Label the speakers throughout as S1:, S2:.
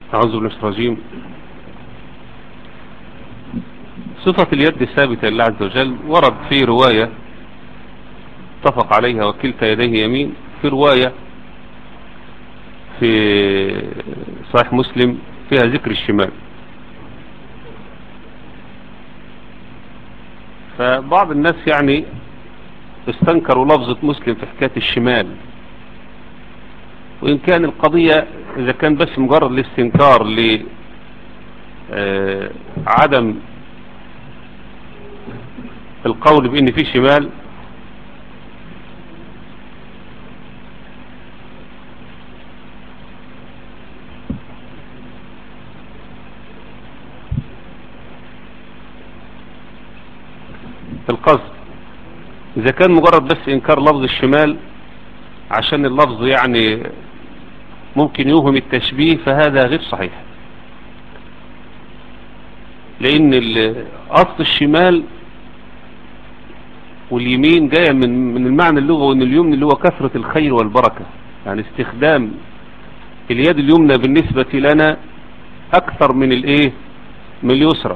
S1: أعوذ بالله من الرجيم صفة اليد ثابتة لله عز وجل ورد في رواية اتفق عليها وكلتا يديه يمين في رواية في صحيح مسلم فيها ذكر الشمال فبعض الناس يعني استنكروا لفظة مسلم في حكاية الشمال وإن كان القضية إذا كان بس مجرد الاستنكار لعدم القول بأن في شمال القصد إذا كان مجرد بس إنكار لفظ الشمال عشان اللفظ يعني ممكن يوهم التشبيه فهذا غير صحيح لأن أصل الشمال واليمين جاية من من المعنى اللغوي ان اليمن اللي هو كثرة الخير والبركة يعني استخدام اليد اليمنى بالنسبة لنا اكثر من الايه من اليسرى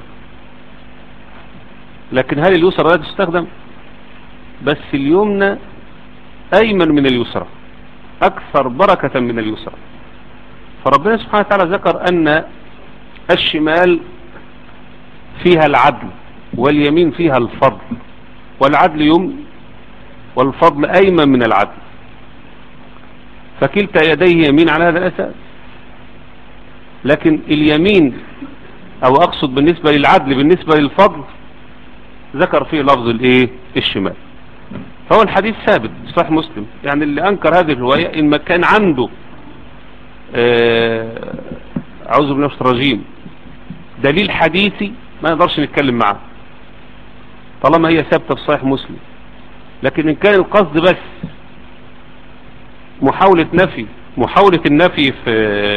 S1: لكن هل اليسرى لا تستخدم بس اليمنى ايمن من اليسرى اكثر بركة من اليسرى فربنا سبحانه وتعالى ذكر ان الشمال فيها العدل واليمين فيها الفضل والعدل يمن والفضل أيمن من العدل فكلتا يديه يمين على هذا الأساس لكن اليمين أو أقصد بالنسبة للعدل بالنسبة للفضل ذكر فيه لفظ الايه الشمال فهو الحديث ثابت صحيح مسلم يعني اللي أنكر هذه الرواية إن ما كان عنده أعوذ بالله من الرجيم دليل حديثي ما نقدرش نتكلم معاه طالما هي ثابتة في صحيح مسلم لكن ان كان القصد بس محاولة نفي محاولة النفي في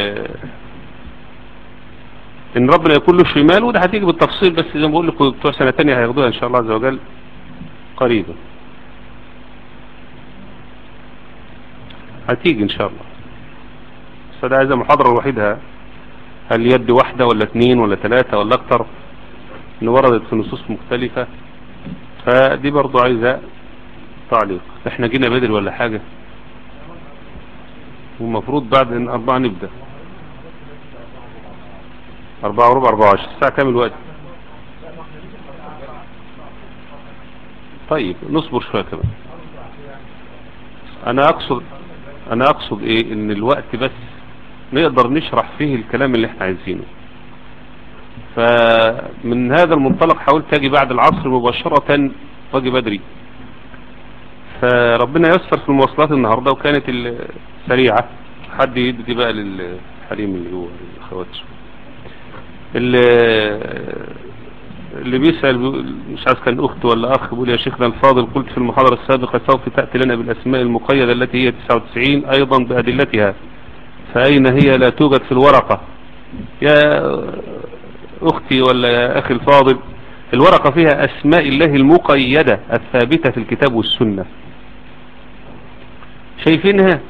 S1: ان ربنا يكون له شمال وده هتيجي بالتفصيل بس زي ما بقول لكم بتوع سنة تانية هياخدوها ان شاء الله عز وجل قريبا هتيجي ان شاء الله بس ده عايزة محاضرة لوحدها هل يد واحدة ولا اثنين ولا ثلاثة ولا اكتر ان وردت في نصوص مختلفة فدي برضو عايزة تعليق احنا جينا بدري ولا حاجة والمفروض بعد ان اربعة نبدأ اربعة وربع اربعة عشر الساعة كام الوقت طيب نصبر شوية كمان انا اقصد انا اقصد ايه ان الوقت بس نقدر نشرح فيه الكلام اللي احنا عايزينه فمن هذا المنطلق حاولت اجي بعد العصر مباشرة واجي بدري فربنا يسر في المواصلات النهاردة وكانت السريعة حد يدي بقى للحريم اللي هو الاخوات اللي, اللي بيسأل مش عارف كان اخت ولا اخ بيقول يا شيخنا الفاضل قلت في المحاضرة السابقة سوف تأتي لنا بالاسماء المقيدة التي هي 99 ايضا بادلتها فاين هي لا توجد في الورقة يا اختي ولا يا اخي الفاضل الورقة فيها اسماء الله المقيدة الثابتة في الكتاب والسنة شايفينها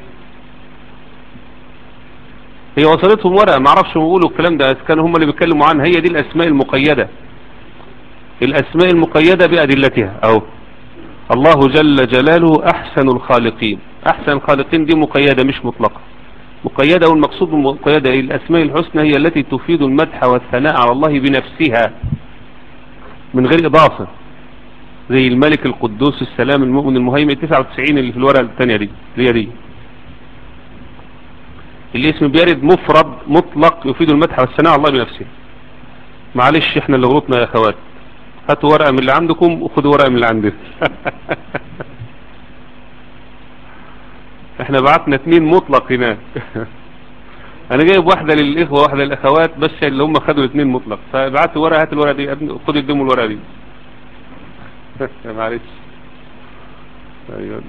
S1: هي وصلتهم ورقة معرفش بيقولوا الكلام ده كانوا هم اللي بيتكلموا عنها هي دي الاسماء المقيدة الاسماء المقيدة بادلتها او الله جل جلاله احسن الخالقين احسن الخالقين دي مقيدة مش مطلقة مقيدة والمقصود مقيدة الأسماء الحسنى هي التي تفيد المدح والثناء على الله بنفسها من غير إضافة زي الملك القدوس السلام المؤمن المهيمن 99 اللي في الورقة الثانية دي اللي هي دي الاسم بيرد مفرد مطلق يفيد المدح والثناء على الله بنفسه معلش احنا اللي غلطنا يا اخوات هاتوا ورقة من اللي عندكم وخدوا ورقة من اللي عندنا احنا بعتنا اتنين مطلق هناك انا جايب واحدة للاخوة واحدة للاخوات بس اللي هم خدوا اتنين مطلق فبعت ورقة هات الورقة دي خد اديهم الورقة دي معلش ايوه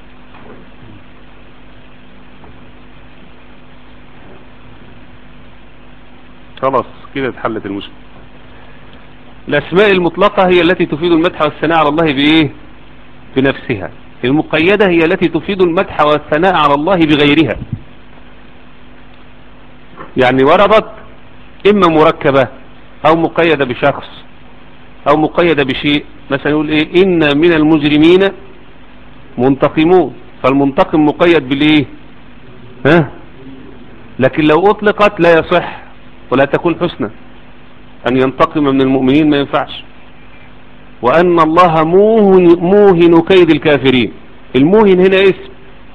S1: خلاص كده اتحلت المشكلة الاسماء المطلقة هي التي تفيد المدح والثناء على الله بايه بنفسها المقيدة هي التي تفيد المدح والثناء على الله بغيرها يعني وردت اما مركبة او مقيدة بشخص او مقيدة بشيء مثلا يقول ايه ان من المجرمين منتقمون فالمنتقم مقيد بالايه ها لكن لو اطلقت لا يصح ولا تكون حسنى ان ينتقم من المؤمنين ما ينفعش وان الله موهن, موهن كيد الكافرين الموهن هنا اسم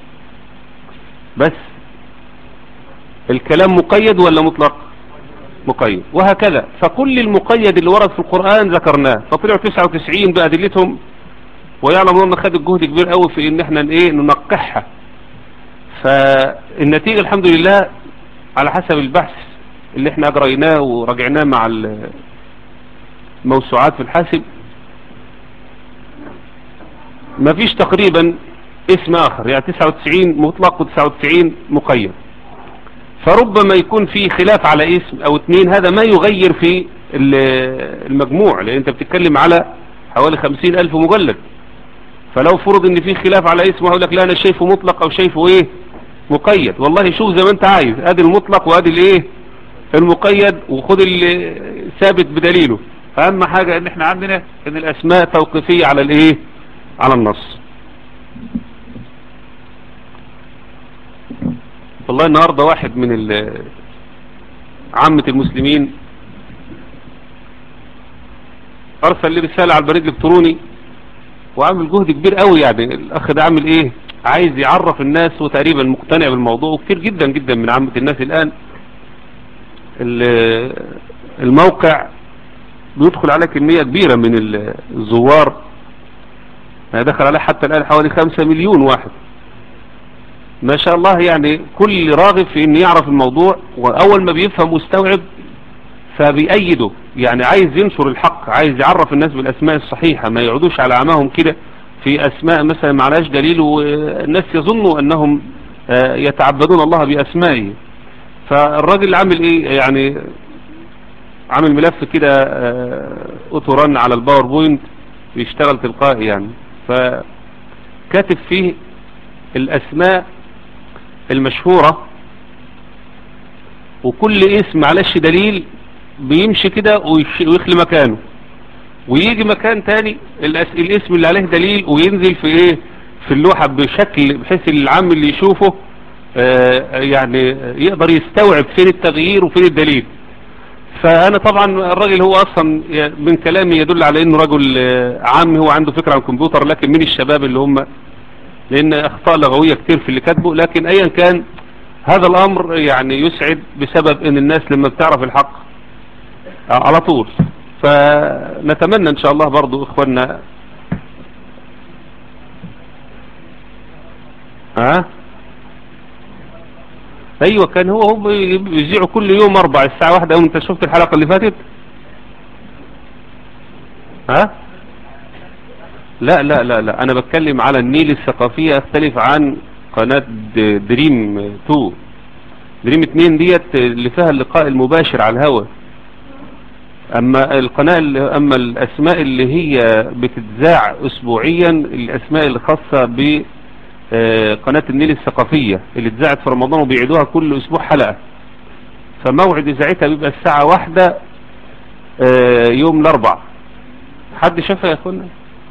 S1: بس الكلام مقيد ولا مطلق مقيد وهكذا فكل المقيد اللي ورد في القرآن ذكرناه فطلعوا 99 بأدلتهم ويعلم ان خد الجهد كبير قوي في ان احنا ايه ننقحها فالنتيجة الحمد لله على حسب البحث اللي احنا اجريناه وراجعناه مع الموسوعات في الحاسب مفيش تقريبا اسم اخر يعني 99 مطلق و99 مقيد فربما يكون في خلاف على اسم او اتنين هذا ما يغير في المجموع لان انت بتتكلم على حوالي خمسين الف مجلد فلو فرض ان في خلاف على اسم هقول لك لا انا شايفه مطلق او شايفه ايه مقيد والله شوف زي ما انت عايز ادي المطلق وادي الايه المقيد وخد الثابت بدليله اهم حاجة ان احنا عندنا ان الاسماء توقيفية على الايه على النص والله النهاردة واحد من عامة المسلمين ارسل لي رسالة على البريد الالكتروني وعامل جهد كبير قوي يعني الاخ ده عامل ايه عايز يعرف الناس وتقريبا مقتنع بالموضوع وكتير جدا جدا من عامة الناس الان الموقع بيدخل عليه كمية كبيرة من الزوار دخل عليه حتى الان حوالي خمسة مليون واحد ما شاء الله يعني كل راغب في ان يعرف الموضوع واول ما بيفهم مستوعب فبيأيده يعني عايز ينشر الحق عايز يعرف الناس بالاسماء الصحيحة ما يعودوش على عماهم كده في اسماء مثلا معلاش دليل والناس يظنوا انهم يتعبدون الله باسمائه فالراجل عامل ايه يعني عامل ملف كده اوتوران على الباوربوينت بيشتغل تلقائي يعني فكاتب فيه الاسماء المشهورة وكل اسم معلش دليل بيمشي كده ويخلي مكانه ويجي مكان تاني الاسم اللي عليه دليل وينزل في ايه في اللوحة بشكل بحيث العام اللي يشوفه آه يعني يقدر يستوعب فين التغيير وفين الدليل فانا طبعا الراجل هو اصلا من كلامي يدل على انه رجل عام هو عنده فكرة عن الكمبيوتر لكن من الشباب اللي هم لان اخطاء لغوية كتير في اللي كاتبه لكن ايا كان هذا الامر يعني يسعد بسبب ان الناس لما بتعرف الحق على طول فنتمنى ان شاء الله برضو اخواننا ها ايوه كان هو هم بيذيعوا كل يوم اربع الساعة واحدة انت شفت الحلقة اللي فاتت ها لا لا لا لا انا بتكلم على النيل الثقافية اختلف عن قناة دريم 2 دريم 2 ديت اللي فيها اللقاء المباشر على الهواء اما القناة اللي اما الاسماء اللي هي بتتذاع اسبوعيا الاسماء اللي خاصة بقناة النيل الثقافية اللي اتذاعت في رمضان وبيعيدوها كل اسبوع حلقة فموعد اذاعتها بيبقى الساعة واحدة يوم الاربع حد شافها يا اخوانا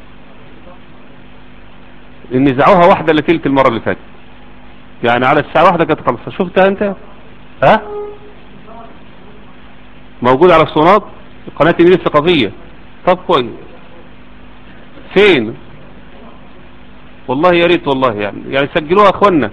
S1: ان ذاعوها واحدة لتلت المرة اللي فاتت يعني على الساعة واحدة كانت خلصة شفتها انت ها موجود على الصناد قناة النيل الثقافية طب كويس فين والله يا ريت والله يعني يعني سجلوها اخوانا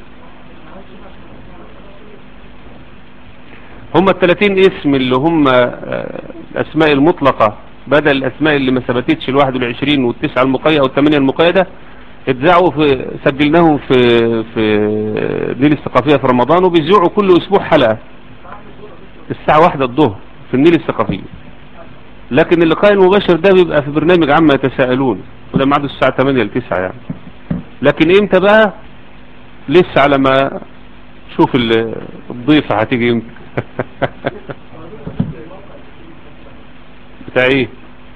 S1: هم الثلاثين اسم اللي هم الاسماء المطلقة بدل الاسماء اللي ما ثبتتش الواحد والعشرين والتسعة المقيدة او الثمانية المقيدة اتذاعوا في سجلناهم في في النيل الثقافية في رمضان وبيذيعوا كل اسبوع حلقة الساعة واحدة الظهر في النيل الثقافية لكن اللقاء المباشر ده بيبقى في برنامج عما يتساءلون وده معده الساعة 8 ل 9 يعني لكن امتى بقى لسه على ما شوف الضيفة هتيجي امتى بتاع ايه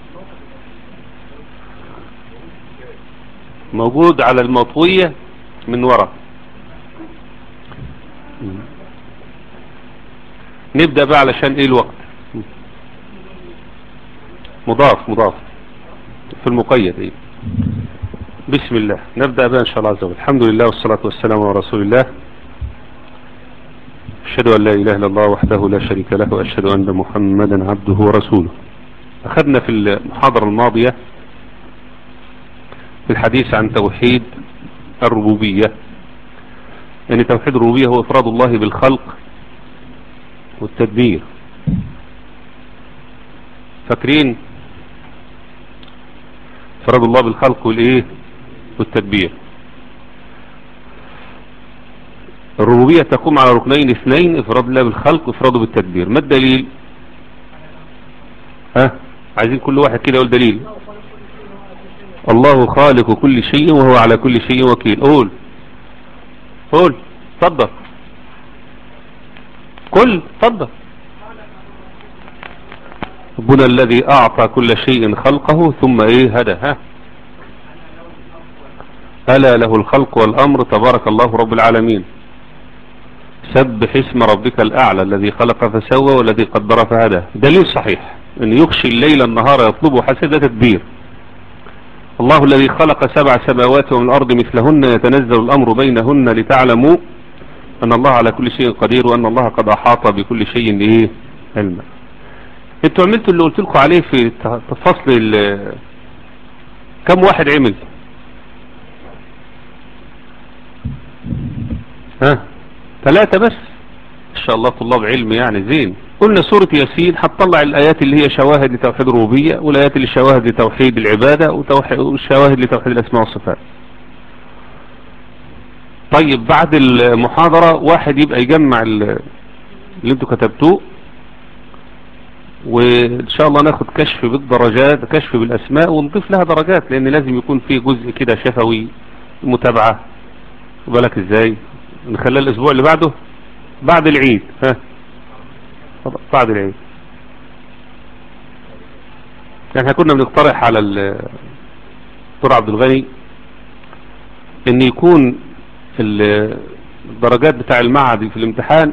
S1: موجود على المطوية من ورا نبدأ بقى علشان ايه الوقت مضاف مضاف في المقيد ايه بسم الله نبدأ بقى ان شاء الله عز وجل الحمد لله والصلاة والسلام على رسول الله أشهد أن لا إله إلا الله وحده لا شريك له وأشهد أن محمدا عبده ورسوله أخذنا في المحاضرة الماضية في الحديث عن توحيد الربوبية يعني توحيد الربوبية هو إفراد الله بالخلق والتدبير فاكرين إفراد الله بالخلق والإيه والتدبير الربوبية تقوم على ركنين اثنين افراد الله بالخلق وافراده بالتدبير ما الدليل ها عايزين كل واحد كده يقول دليل الله خالق كل شيء وهو على كل شيء وكيل قول قول اتفضل كل اتفضل ربنا الذي اعطى كل شيء خلقه ثم ايه هدى ها ألا له الخلق والأمر تبارك الله رب العالمين سبح اسم ربك الأعلى الذي خلق فسوى والذي قدر فهدى دليل صحيح أن يخشي الليل النهار يطلبه حسد تدبير الله الذي خلق سبع سماوات ومن الأرض مثلهن يتنزل الأمر بينهن لتعلموا أن الله على كل شيء قدير وأن الله قد أحاط بكل شيء إيه علما انتوا عملتوا اللي قلت لكم عليه في فصل كم واحد عمل ها ثلاثة بس ان شاء الله طلاب علم يعني زين قلنا سورة ياسين هتطلع الايات اللي هي شواهد لتوحيد الربوبية والايات اللي شواهد لتوحيد العبادة والشواهد لتوحيد الاسماء والصفات طيب بعد المحاضرة واحد يبقى يجمع اللي انتوا كتبتوه وان شاء الله ناخد كشف بالدرجات كشف بالاسماء ونضيف لها درجات لان لازم يكون في جزء كده شفوي متابعة وبالك ازاي نخليها الاسبوع اللي بعده بعد العيد ها بعد العيد يعني احنا كنا بنقترح على الدكتور عبد الغني ان يكون الدرجات بتاع المعهد في الامتحان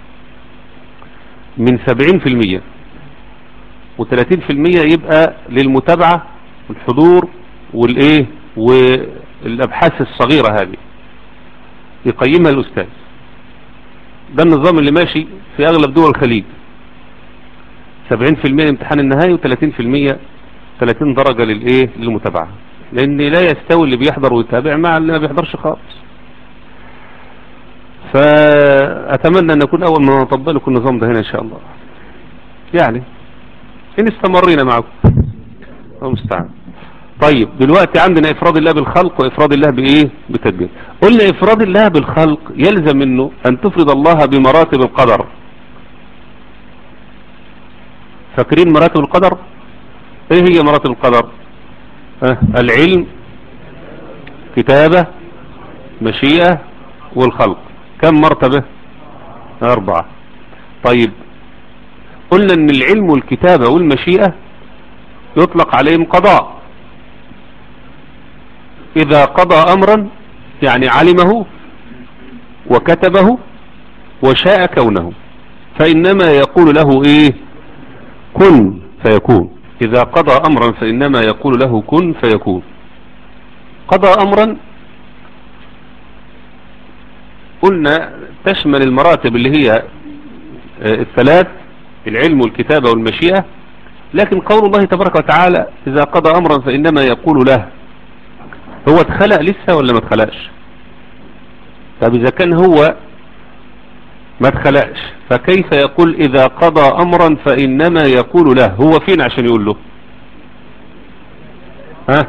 S1: من 70% و30% يبقى للمتابعة والحضور والايه والابحاث الصغيرة هذه يقيمها الأستاذ ده النظام اللي ماشي في أغلب دول الخليج 70% امتحان النهائي و30% 30 درجة للإيه للمتابعة لأن لا يستوي اللي بيحضر ويتابع مع اللي ما بيحضرش خالص فأتمنى أن نكون أول ما نطبق لكم النظام ده هنا إن شاء الله يعني إن استمرينا معكم الله المستعان طيب دلوقتي عندنا افراد الله بالخلق وافراد الله بايه بتدبير قلنا افراد الله بالخلق يلزم منه ان تفرد الله بمراتب القدر فاكرين مراتب القدر ايه هي مراتب القدر اه العلم كتابة مشيئة والخلق كم مرتبة اربعة طيب قلنا ان العلم والكتابة والمشيئة يطلق عليهم قضاء إذا قضى أمرا يعني علمه وكتبه وشاء كونه فإنما يقول له إيه كن فيكون إذا قضى أمرا فإنما يقول له كن فيكون قضى أمرا قلنا تشمل المراتب اللي هي الثلاث العلم والكتابة والمشيئة لكن قول الله تبارك وتعالى إذا قضى أمرا فإنما يقول له هو اتخلق لسه ولا ما اتخلقش طب اذا كان هو ما اتخلقش فكيف يقول اذا قضى امرا فانما يقول له هو فين عشان يقول له ها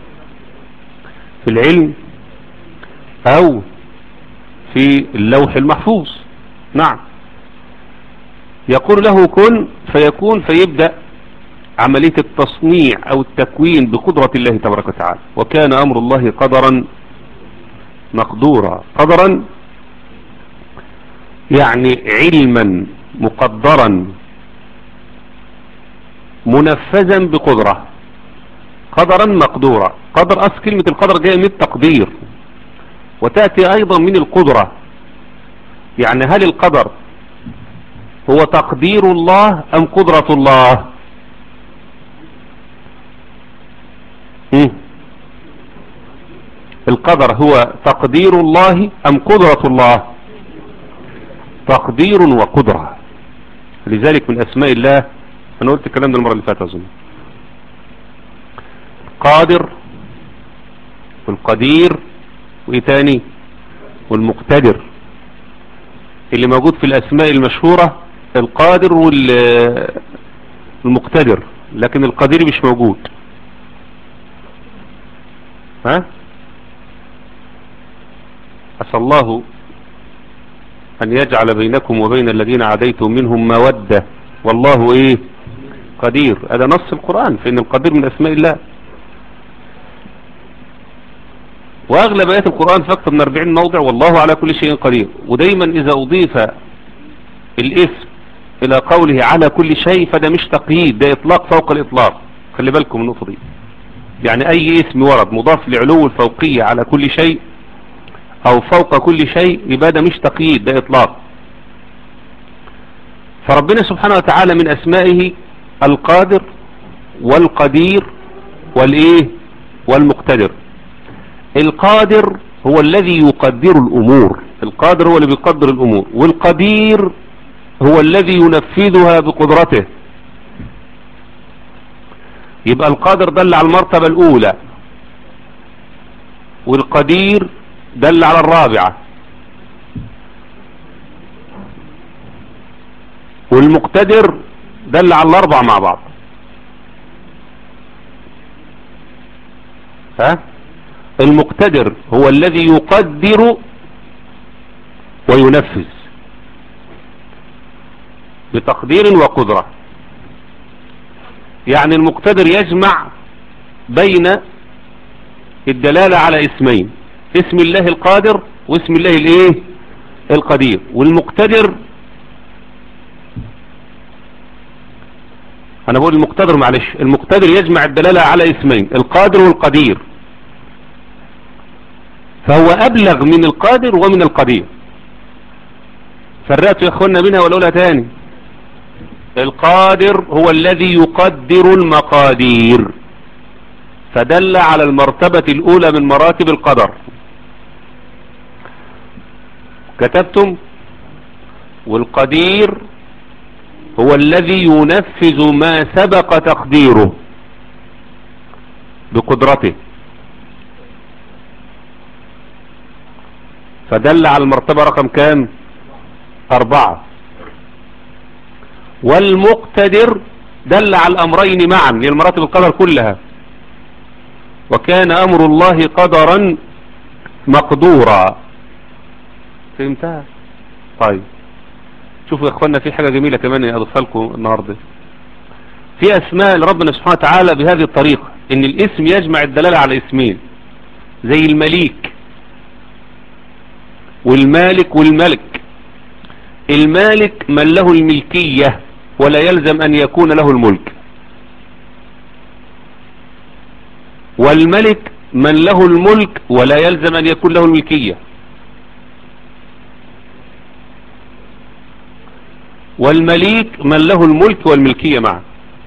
S1: في العلم او في اللوح المحفوظ نعم يقول له كن فيكون فيبدأ عملية التصنيع او التكوين بقدرة الله تبارك وتعالى وكان امر الله قدرا مقدورا قدرا يعني علما مقدرا منفذا بقدرة قدرا مقدورا قدر اصل كلمة القدر جاية من التقدير وتأتي ايضا من القدرة يعني هل القدر هو تقدير الله ام قدرة الله مم. القدر هو تقدير الله ام قدرة الله تقدير وقدرة لذلك من اسماء الله انا قلت الكلام ده المرة اللي فاتت اظن قادر والقدير وايه تاني والمقتدر اللي موجود في الاسماء المشهورة القادر والمقتدر لكن القدير مش موجود ها أسأل الله أن يجعل بينكم وبين الذين عديتم منهم مودة والله إيه قدير هذا نص القرآن فإن القدير من أسماء الله وأغلب آيات القرآن في أكثر من 40 موضع والله على كل شيء قدير ودايما إذا أضيف الاسم إلى قوله على كل شيء فده مش تقييد ده إطلاق فوق الإطلاق خلي بالكم النقطة دي يعني أي اسم ورد مضاف لعلو الفوقية على كل شيء أو فوق كل شيء يبقى ده مش تقييد ده إطلاق فربنا سبحانه وتعالى من أسمائه القادر والقدير والإيه والمقتدر القادر هو الذي يقدر الأمور القادر هو اللي بيقدر الأمور والقدير هو الذي ينفذها بقدرته يبقى القادر دل على المرتبة الأولى والقدير دل على الرابعة والمقتدر دل على الأربع مع بعض ها المقتدر هو الذي يقدر وينفذ بتقدير وقدرة يعني المقتدر يجمع بين الدلالة على اسمين اسم الله القادر واسم الله الايه القدير والمقتدر انا بقول المقتدر معلش المقتدر يجمع الدلالة على اسمين القادر والقدير فهو ابلغ من القادر ومن القدير فرقت يا اخوانا بينها والاولى تاني القادر هو الذي يقدر المقادير فدل على المرتبة الاولى من مراتب القدر كتبتم والقدير هو الذي ينفذ ما سبق تقديره بقدرته فدل على المرتبة رقم كام اربعة والمقتدر دل على الامرين معا للمراتب القدر كلها وكان امر الله قدرا مقدورا فهمتها طيب شوفوا يا اخوانا في حاجة جميلة كمان اضيفها لكم النهاردة في اسماء لربنا سبحانه وتعالى بهذه الطريقة ان الاسم يجمع الدلالة على اسمين زي المليك والمالك والملك المالك من له الملكية ولا يلزم ان يكون له الملك والملك من له الملك ولا يلزم ان يكون له الملكية والمليك من له الملك والملكية معا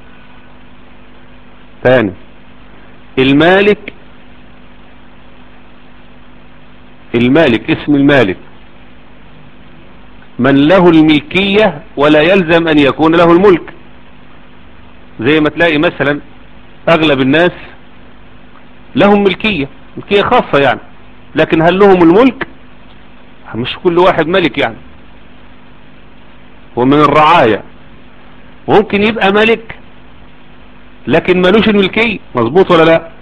S1: ثاني المالك المالك اسم المالك من له الملكية ولا يلزم ان يكون له الملك زي ما تلاقي مثلا اغلب الناس لهم ملكية ملكية خاصة يعني لكن هل لهم الملك مش كل واحد ملك يعني ومن الرعاية ممكن يبقى ملك لكن ملوش الملكية مظبوط ولا لا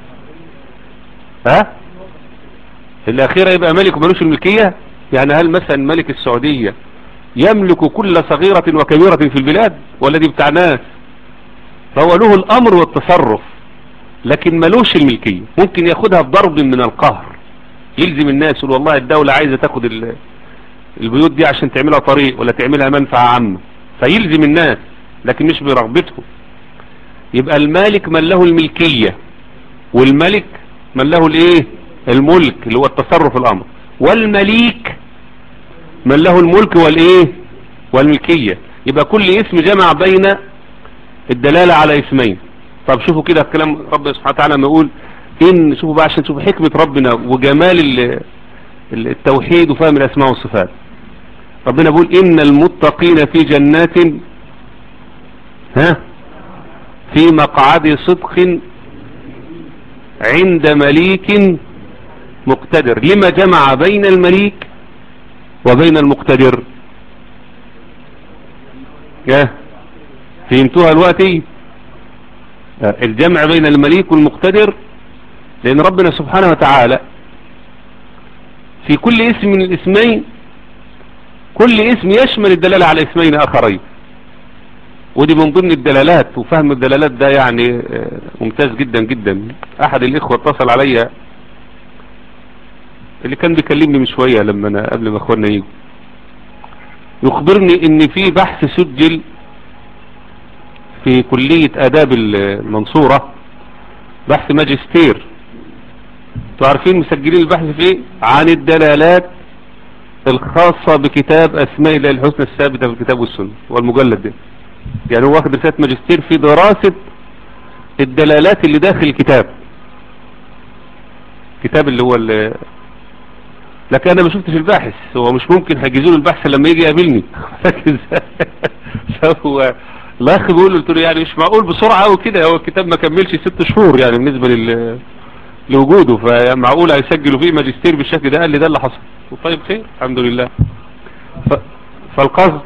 S1: ها الاخيرة يبقى ملك وملوش الملكية يعني هل مثلا ملك السعودية يملك كل صغيرة وكبيرة في البلاد ولا دي بتاع ناس فهو له الامر والتصرف لكن ملوش الملكية ممكن ياخدها بضرب من القهر يلزم الناس يقول والله الدولة عايزة تاخد البيوت دي عشان تعملها طريق ولا تعملها منفعة عامة فيلزم الناس لكن مش برغبتهم يبقى المالك من له الملكية والملك من له الايه الملك اللي هو التصرف الامر والمليك من له الملك والايه والملكية يبقى كل اسم جمع بين الدلالة على اسمين طب شوفوا كده الكلام ربنا سبحانه وتعالى لما يقول ان شوفوا بقى عشان تشوفوا حكمة ربنا وجمال ال- ال- التوحيد وفهم الاسماء والصفات ربنا بيقول ان المتقين في جنات ها في مقعد صدق عند مليك مقتدر لما جمع بين المليك وبين المقتدر ها فهمتوها دلوقتي آه، الجمع بين المليك والمقتدر لان ربنا سبحانه وتعالى في كل اسم من الاسمين كل اسم يشمل الدلالة على اسمين اخرين ودي من ضمن الدلالات وفهم الدلالات ده يعني آه، ممتاز جدا جدا احد الاخوة اتصل عليا اللي كان بيكلمني من شوية لما انا قبل ما اخوانا يجوا يخبرني ان في بحث سجل في كلية اداب المنصورة بحث ماجستير انتوا عارفين مسجلين البحث في ايه عن الدلالات الخاصة بكتاب اسماء الله الحسنى الثابتة في الكتاب والسنة والمجلد ده يعني هو واخد رسالة ماجستير في دراسة الدلالات اللي داخل الكتاب الكتاب اللي هو اللي لكن انا ما شفتش الباحث هو مش ممكن هيجيزوا له البحث لما يجي يقابلني فهو الاخ بيقول له قلت له يعني مش معقول بسرعه قوي كده هو الكتاب ما كملش ست شهور يعني بالنسبه لل لوجوده فمعقول هيسجلوا فيه ماجستير بالشكل ده قال لي ده اللي حصل طيب خير الحمد لله ف... فالقصد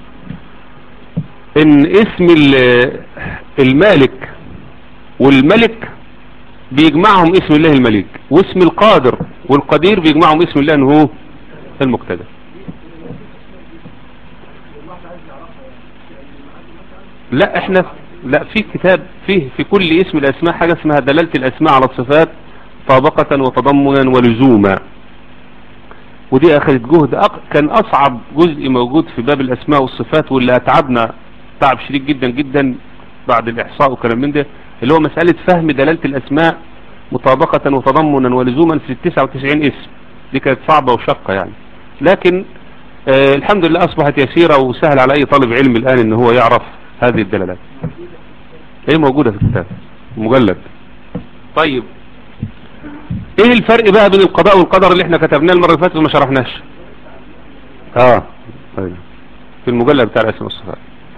S1: ان اسم ال- المالك والملك بيجمعهم اسم الله الملك واسم القادر والقدير بيجمعهم اسم الله انه هو المقتدر لا احنا لا في كتاب فيه في كل اسم الاسماء حاجة اسمها دلالة الاسماء على الصفات طابقة وتضمنا ولزوما ودي اخذت جهد أق... كان اصعب جزء موجود في باب الاسماء والصفات واللي اتعبنا تعب شديد جدا جدا بعد الاحصاء وكلام من ده اللي هو مسألة فهم دلالة الاسماء مطابقة وتضمنا ولزوما في 99 اسم دي كانت صعبة وشقة يعني لكن آه الحمد لله اصبحت يسيرة وسهل على اي طالب علم الان ان هو يعرف هذه الدلالات هي موجودة في الكتاب مجلد طيب ايه الفرق بقى بين القضاء والقدر اللي احنا كتبناه المرة اللي فاتت وما شرحناش اه طيب. في المجلد بتاع الاسم والصفات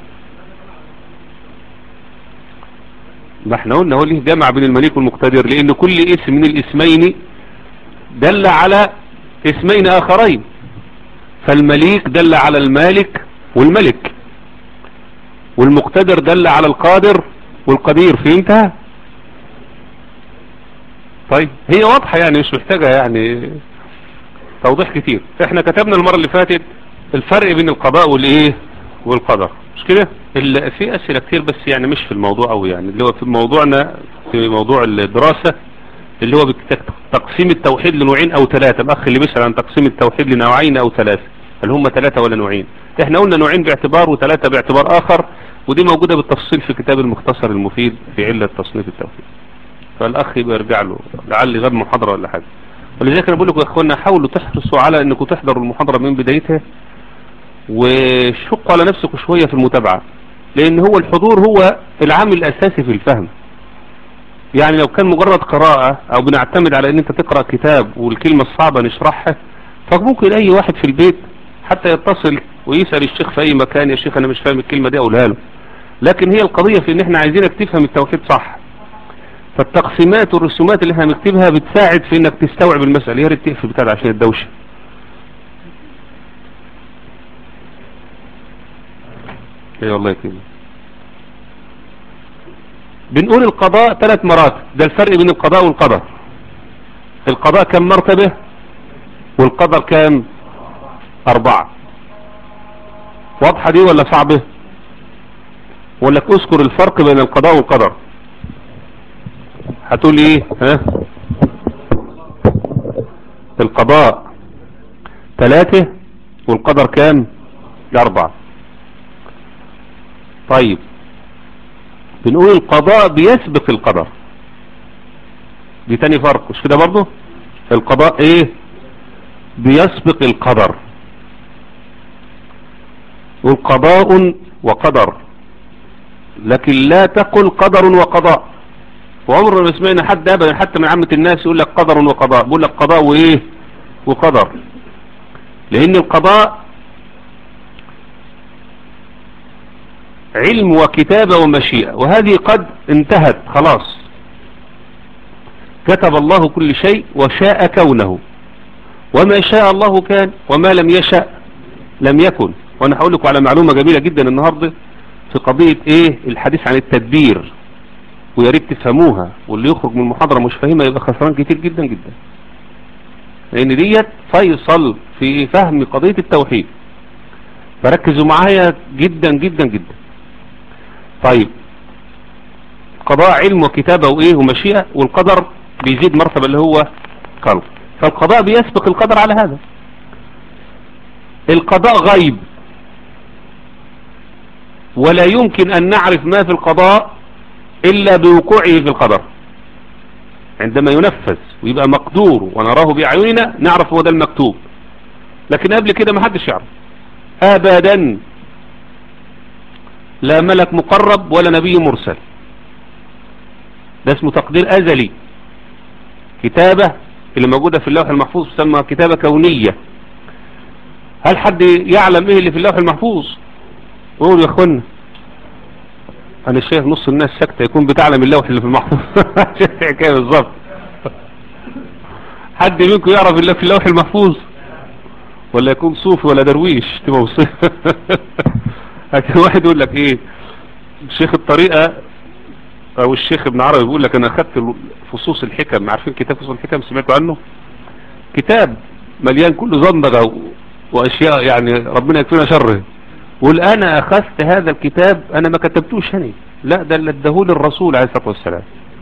S1: ما احنا قلنا هو ليه جمع بين المليك والمقتدر لان كل اسم من الاسمين دل على اسمين اخرين فالمليك دل على المالك والملك والمقتدر دل على القادر والقدير فهمتها طيب هي واضحة يعني مش محتاجة يعني توضيح كتير احنا كتبنا المرة اللي فاتت الفرق بين القضاء والايه والقدر مش كده ال- في اسئلة كتير بس يعني مش في الموضوع او يعني اللي هو في موضوعنا في موضوع الدراسة اللي هو بت- تقسيم التوحيد لنوعين او ثلاثة الاخ اللي بيسأل عن تقسيم التوحيد لنوعين او ثلاثة هل هم ثلاثة ولا نوعين احنا قلنا نوعين باعتبار وثلاثة باعتبار اخر ودي موجودة بالتفصيل في كتاب المختصر المفيد في علة تصنيف التوحيد فالاخ يبقى يرجع له لعل غاب محاضرة ولا حاجة ولذلك انا بقول لكم يا اخوانا حاولوا تحرصوا على انكم تحضروا المحاضرة من بدايتها وشقوا على نفسكم شوية في المتابعة لان هو الحضور هو العامل الاساسي في الفهم يعني لو كان مجرد قراءة او بنعتمد على ان انت تقرأ كتاب والكلمة الصعبة نشرحها فممكن اي واحد في البيت حتى يتصل ويسأل الشيخ في اي مكان يا شيخ انا مش فاهم الكلمة دي اقولها له لكن هي القضية في ان احنا عايزينك تفهم التوحيد صح فالتقسيمات والرسومات اللي احنا هنكتبها بتساعد في انك تستوعب المسألة يا ريت تقفل بتاع ده عشان الدوشة اي والله كده بنقول القضاء ثلاث مراتب ده الفرق بين القضاء والقدر القضاء كم مرتبة والقدر كام اربعة واضحة دي ولا صعبة ولا اذكر الفرق بين القضاء والقدر هتقول ايه ها القضاء ثلاثة والقدر كام اربعة طيب بنقول القضاء بيسبق القدر دي تاني فرق مش كده برضو القضاء ايه بيسبق القدر والقضاء وقدر لكن لا تقل قدر وقضاء وعمر ما سمعنا حد ابدا حتى من عامة الناس يقول لك قدر وقضاء بيقول لك قضاء وايه وقدر لان القضاء علم وكتابة ومشيئة وهذه قد انتهت خلاص كتب الله كل شيء وشاء كونه وما شاء الله كان وما لم يشأ لم يكن وانا هقول لكم على معلومة جميلة جدا النهاردة في قضية ايه الحديث عن التدبير ويا ريت تفهموها واللي يخرج من المحاضرة مش فاهمها يبقى خسران كتير جدا جدا لان ديت فيصل في فهم قضية التوحيد فركزوا معايا جدا جدا جدا طيب قضاء علم وكتابة وايه ومشيئة والقدر بيزيد مرتبة اللي هو قلب فالقضاء بيسبق القدر على هذا القضاء غيب ولا يمكن ان نعرف ما في القضاء الا بوقوعه في القدر عندما ينفذ ويبقى مقدور ونراه بأعيننا نعرف هو ده المكتوب لكن قبل كده ما حدش يعرف ابدا لا ملك مقرب ولا نبي مرسل ده اسمه تقدير ازلي كتابة اللي موجودة في اللوح المحفوظ تسمى كتابة كونية هل حد يعلم ايه اللي في اللوح المحفوظ قولوا يا اخوانا انا شايف نص الناس ساكتة يكون بتعلم اللوح اللي في المحفوظ حكاية بالظبط حد منكم يعرف اللي في اللوح المحفوظ ولا يكون صوفي ولا درويش تبقى وصيف لكن واحد يقول لك ايه شيخ الطريقة او الشيخ ابن عربي بيقول لك انا اخدت فصوص الحكم عارفين كتاب فصوص الحكم سمعتوا عنه كتاب مليان كل زندقة واشياء يعني ربنا يكفينا شره قول انا اخذت هذا الكتاب انا ما كتبتوش هني لا ده اللي اداهولي الرسول عليه الصلاة والسلام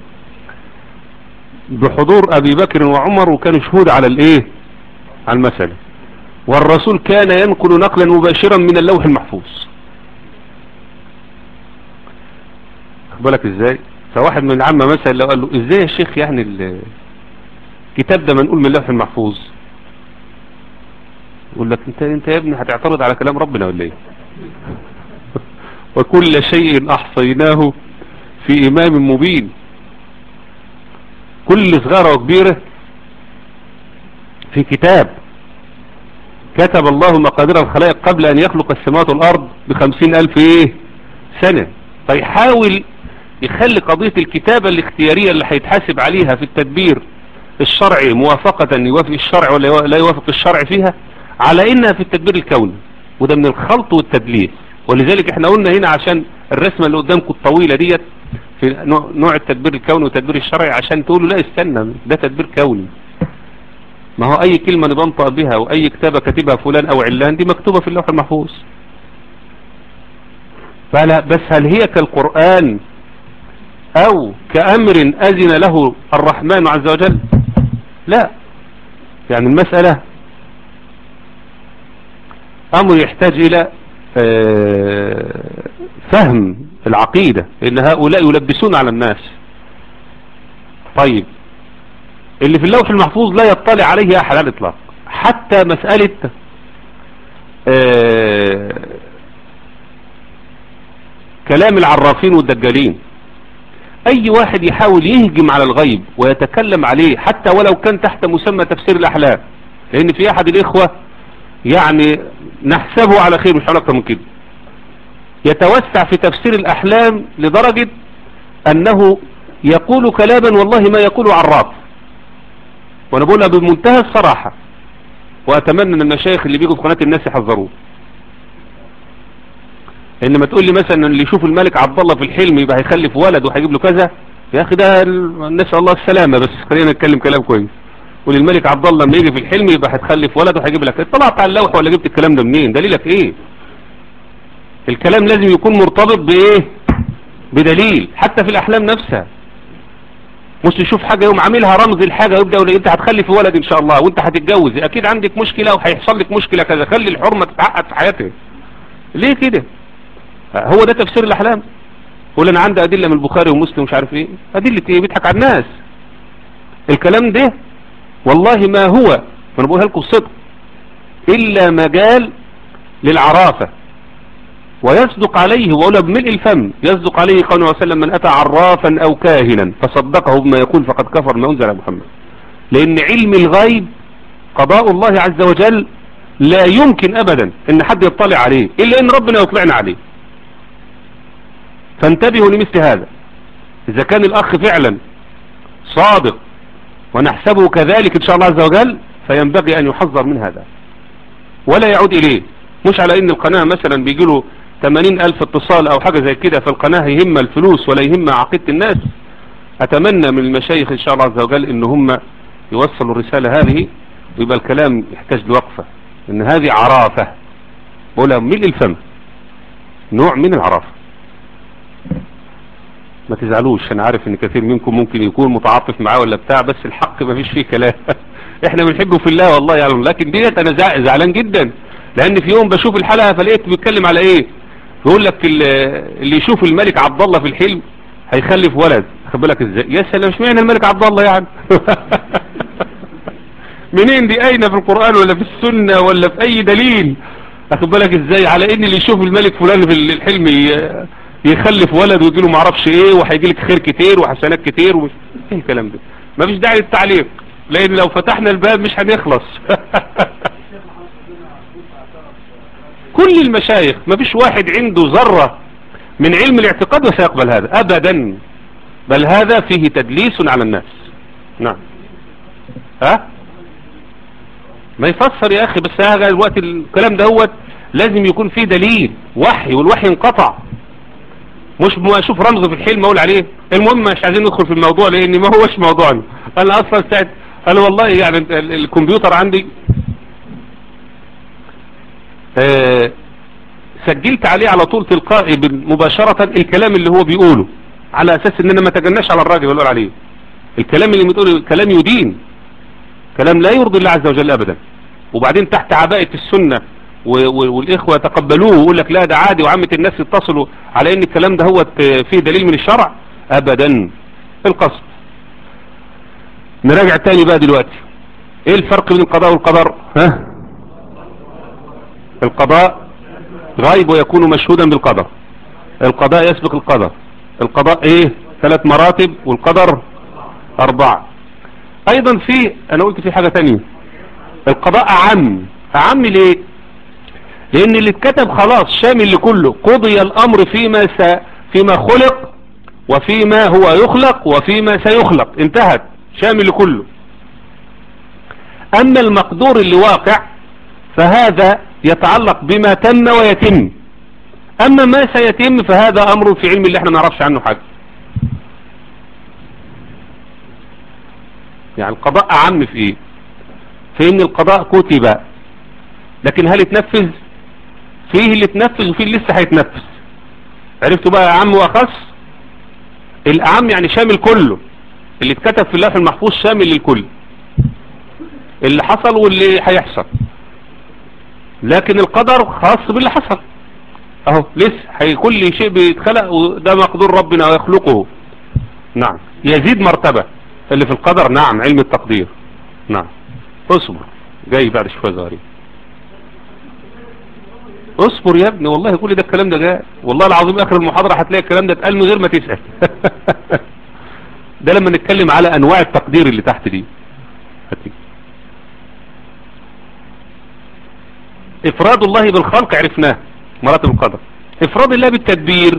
S1: بحضور ابي بكر وعمر وكانوا شهود على الايه على المسألة والرسول كان ينقل نقلا مباشرا من اللوح المحفوظ بالك ازاي فواحد من العامة مثلا لو قال له ازاي يا شيخ يعني الكتاب ده منقول من اللوح المحفوظ يقول لك انت انت يا ابني هتعترض على كلام ربنا ولا ايه وكل شيء احصيناه في امام مبين كل صغيرة وكبيرة في كتاب كتب الله مقادير الخلائق قبل ان يخلق السماوات والارض بخمسين الف ايه سنة فيحاول يخلي قضية الكتابة الاختيارية اللي هيتحاسب عليها في التدبير الشرعي موافقة يوافق الشرع ولا لا يوافق الشرع فيها على انها في التدبير الكوني وده من الخلط والتدليس ولذلك احنا قلنا هنا عشان الرسمة اللي قدامكم الطويلة ديت في نوع التدبير الكوني والتدبير الشرعي عشان تقولوا لا استنى ده تدبير كوني ما هو اي كلمة نبنطق بها واي كتابة كاتبها فلان او علان دي مكتوبة في اللوح المحفوظ فلا بس هل هي كالقرآن او كأمر اذن له الرحمن عز وجل لا يعني المسألة امر يحتاج الى فهم العقيدة ان هؤلاء يلبسون على الناس طيب اللي في اللوح المحفوظ لا يطلع عليه احد على الاطلاق حتى مسألة كلام العرافين والدجالين اي واحد يحاول يهجم على الغيب ويتكلم عليه حتى ولو كان تحت مسمى تفسير الاحلام لان في احد الاخوة يعني نحسبه على خير مش هقول اكتر من كده يتوسع في تفسير الاحلام لدرجة انه يقول كلاما والله ما يقول عراف وانا بقولها بمنتهى الصراحة واتمنى ان المشايخ اللي بيجوا في قناة الناس يحذروه انما تقول لي مثلا اللي يشوف الملك عبد الله في الحلم يبقى هيخلف ولد وهيجيب له كذا يا اخي ده نسال الله السلامه بس خلينا نتكلم كلام كويس وللملك عبد الله لما يجي في الحلم يبقى هتخلف ولد وهيجيب لك طلعت على اللوح ولا جبت الكلام ده منين دليلك ايه الكلام لازم يكون مرتبط بايه بدليل حتى في الاحلام نفسها مش تشوف حاجة يوم عاملها رمز الحاجة ويبدأ يقول انت هتخلف ولد ان شاء الله وانت هتتجوز اكيد عندك مشكلة وهيحصل لك مشكلة كذا خلي الحرمة تتعقد في حياتك ليه كده هو ده تفسير الاحلام قول انا عندي ادلة من البخاري ومسلم ومش عارف ايه ادلة ايه بيضحك على الناس الكلام ده والله ما هو وانا بقولها لكم الصدق الا مجال للعرافة ويصدق عليه وأولى بملء الفم يصدق عليه قوله وسلم من أتى عرافا أو كاهنا فصدقه بما يقول فقد كفر ما أنزل على محمد لأن علم الغيب قضاء الله عز وجل لا يمكن أبدا أن حد يطلع عليه إلا أن ربنا يطلعنا عليه فانتبهوا لمثل هذا إذا كان الأخ فعلا صادق ونحسبه كذلك إن شاء الله عز وجل فينبغي أن يحذر من هذا ولا يعود إليه مش على إن القناة مثلا بيجي له 80 ألف اتصال أو حاجة زي كده فالقناة يهم الفلوس ولا يهم عقيدة الناس أتمنى من المشايخ إن شاء الله عز وجل إن هم يوصلوا الرسالة هذه ويبقى الكلام يحتاج لوقفة إن هذه عرافة بقولها ملء الفم نوع من العرافة ما تزعلوش انا عارف ان كثير منكم ممكن يكون متعاطف معاه ولا بتاع بس الحق ما فيش فيه كلام احنا بنحبه في الله والله يعلم لكن ديت انا زعلان جدا لان في يوم بشوف الحلقة فلقيت بيتكلم على ايه يقول لك اللي يشوف الملك عبد الله في الحلم هيخلف ولد خد بالك ازاي يا سلام مش معنى الملك عبد الله يعني منين دي اين في القرآن ولا في السنة ولا في اي دليل اخد بالك ازاي على ان اللي يشوف الملك فلان في الحلم يخلف ولد ويجيله معرفش ايه وهيجي لك خير كتير وحسنات كتير ومش ايه الكلام ده مفيش داعي للتعليق لان لو فتحنا الباب مش هنخلص كل المشايخ مفيش واحد عنده ذرة من علم الاعتقاد وسيقبل هذا ابدا بل هذا فيه تدليس على الناس نعم ها ما يفسر يا اخي بس هذا الوقت الكلام ده هو لازم يكون فيه دليل وحي والوحي انقطع مش ما اشوف رمز في الحلم اقول عليه المهم مش عايزين ندخل في الموضوع لان ما هوش موضوعنا انا اصلا ساعد انا والله يعني الكمبيوتر عندي آه سجلت عليه على طول تلقائي مباشرة الكلام اللي هو بيقوله على اساس ان انا ما تجناش على الراجل اللي عليه الكلام اللي بتقوله كلام يدين كلام لا يرضي الله عز وجل ابدا وبعدين تحت عباءة السنة والاخوة يتقبلوه ويقول لك لا ده عادي وعامة الناس يتصلوا على ان الكلام ده هو فيه دليل من الشرع ابدا القصد نراجع تاني بقى دلوقتي ايه الفرق بين القضاء والقدر ها القضاء غيب ويكون مشهودا بالقدر القضاء يسبق القدر القضاء ايه ثلاث مراتب والقدر اربعة ايضا في انا قلت في حاجة تانية القضاء اعم اعم ليه لان اللي اتكتب خلاص شامل لكله قضي الامر فيما س... فيما خلق وفيما هو يخلق وفيما سيخلق انتهت شامل لكله اما المقدور اللي واقع فهذا يتعلق بما تم ويتم اما ما سيتم فهذا امر في علم اللي احنا ما نعرفش عنه حاجة يعني القضاء اعم في ايه في ان القضاء كتب لكن هل اتنفذ فيه اللي اتنفذ وفيه اللي لسه هيتنفذ عرفتوا بقى اعم واخص الاعم يعني شامل كله اللي اتكتب في اللوح المحفوظ شامل للكل اللي حصل واللي هيحصل لكن القدر خاص باللي حصل اهو لسه كل شيء بيتخلق وده مقدور ربنا ويخلقه نعم يزيد مرتبة اللي في القدر نعم علم التقدير نعم اصبر جاي بعد شوية صغيرين اصبر يا ابني والله كل ده الكلام ده جاء والله العظيم اخر المحاضرة هتلاقي الكلام ده اتقال من غير ما تسأل ده لما نتكلم على انواع التقدير اللي تحت دي هتيجي افراد الله بالخلق عرفناه مراتب القدر افراد الله بالتدبير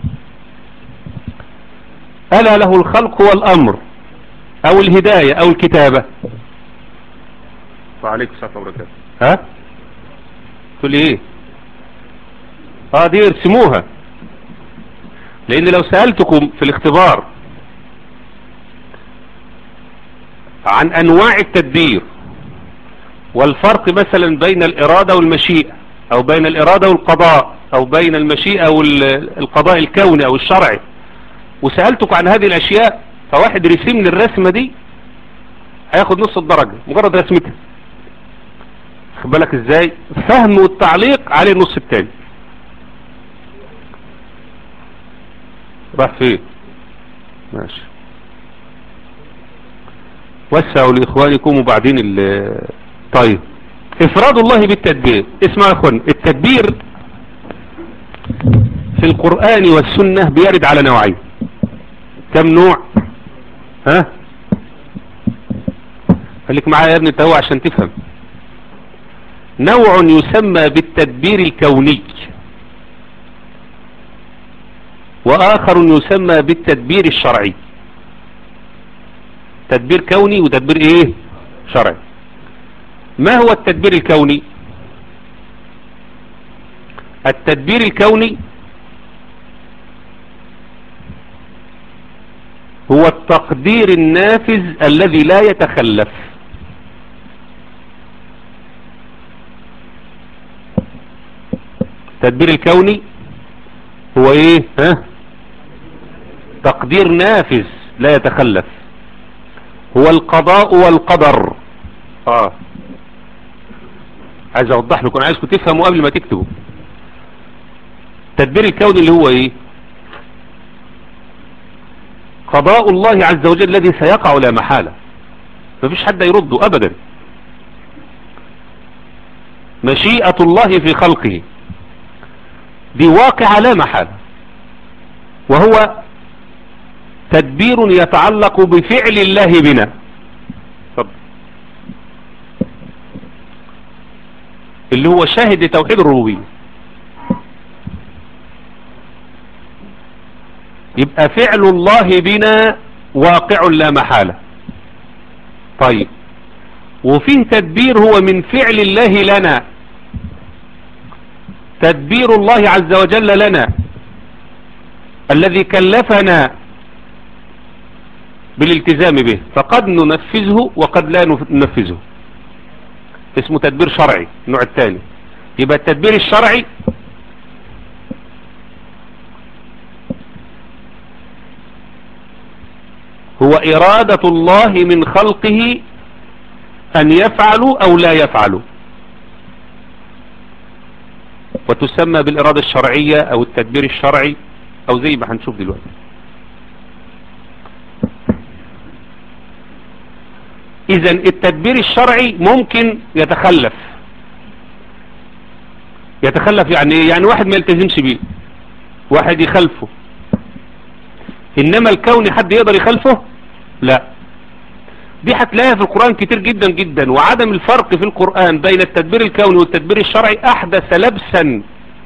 S1: ألا له الخلق والأمر أو الهداية أو الكتابة وعليكم السلام وبركاته ها تقول لي ايه اه دي ارسموها لان لو سألتكم في الاختبار عن انواع التدبير والفرق مثلا بين الارادة والمشيئة او بين الارادة والقضاء او بين المشيئة والقضاء الكوني او الشرعي وسألتك عن هذه الاشياء فواحد رسم لي الرسمة دي هياخد نص الدرجة مجرد رسمتها خد بالك ازاي فهم والتعليق عليه النص التاني راح فين ماشي وسعوا لإخوانكم وبعدين ال طيب افراد الله بالتدبير اسمع يا اخوان التدبير في القرآن والسنة بيرد على نوعين كم نوع ها خليك معايا يا ابني تهو عشان تفهم نوع يسمى بالتدبير الكوني واخر يسمى بالتدبير الشرعي تدبير كوني وتدبير ايه شرعي ما هو التدبير الكوني التدبير الكوني هو التقدير النافذ الذي لا يتخلف التدبير الكوني هو ايه ها تقدير نافذ لا يتخلف هو القضاء والقدر اه عايز اوضح لكم عايزكم تفهموا قبل ما تكتبوا التدبير الكوني اللي هو ايه قضاء الله عز وجل الذي سيقع لا محالة مفيش حد يرده ابدا مشيئة الله في خلقه دي واقعة لا محالة وهو تدبير يتعلق بفعل الله بنا طب. اللي هو شاهد توحيد الربوبية يبقى فعل الله بنا واقع لا محالة طيب وفيه تدبير هو من فعل الله لنا تدبير الله عز وجل لنا الذي كلفنا بالالتزام به فقد ننفذه وقد لا ننفذه اسمه تدبير شرعي النوع الثاني يبقى التدبير الشرعي هو إرادة الله من خلقه أن يفعلوا أو لا يفعلوا وتسمى بالإرادة الشرعية أو التدبير الشرعي أو زي ما هنشوف دلوقتي إذا التدبير الشرعي ممكن يتخلف يتخلف يعني ايه يعني واحد ما يلتزمش بيه واحد يخلفه انما الكون حد يقدر يخلفه لا دي هتلاقيها في القرآن كتير جدا جدا وعدم الفرق في القرآن بين التدبير الكوني والتدبير الشرعي احدث لبسا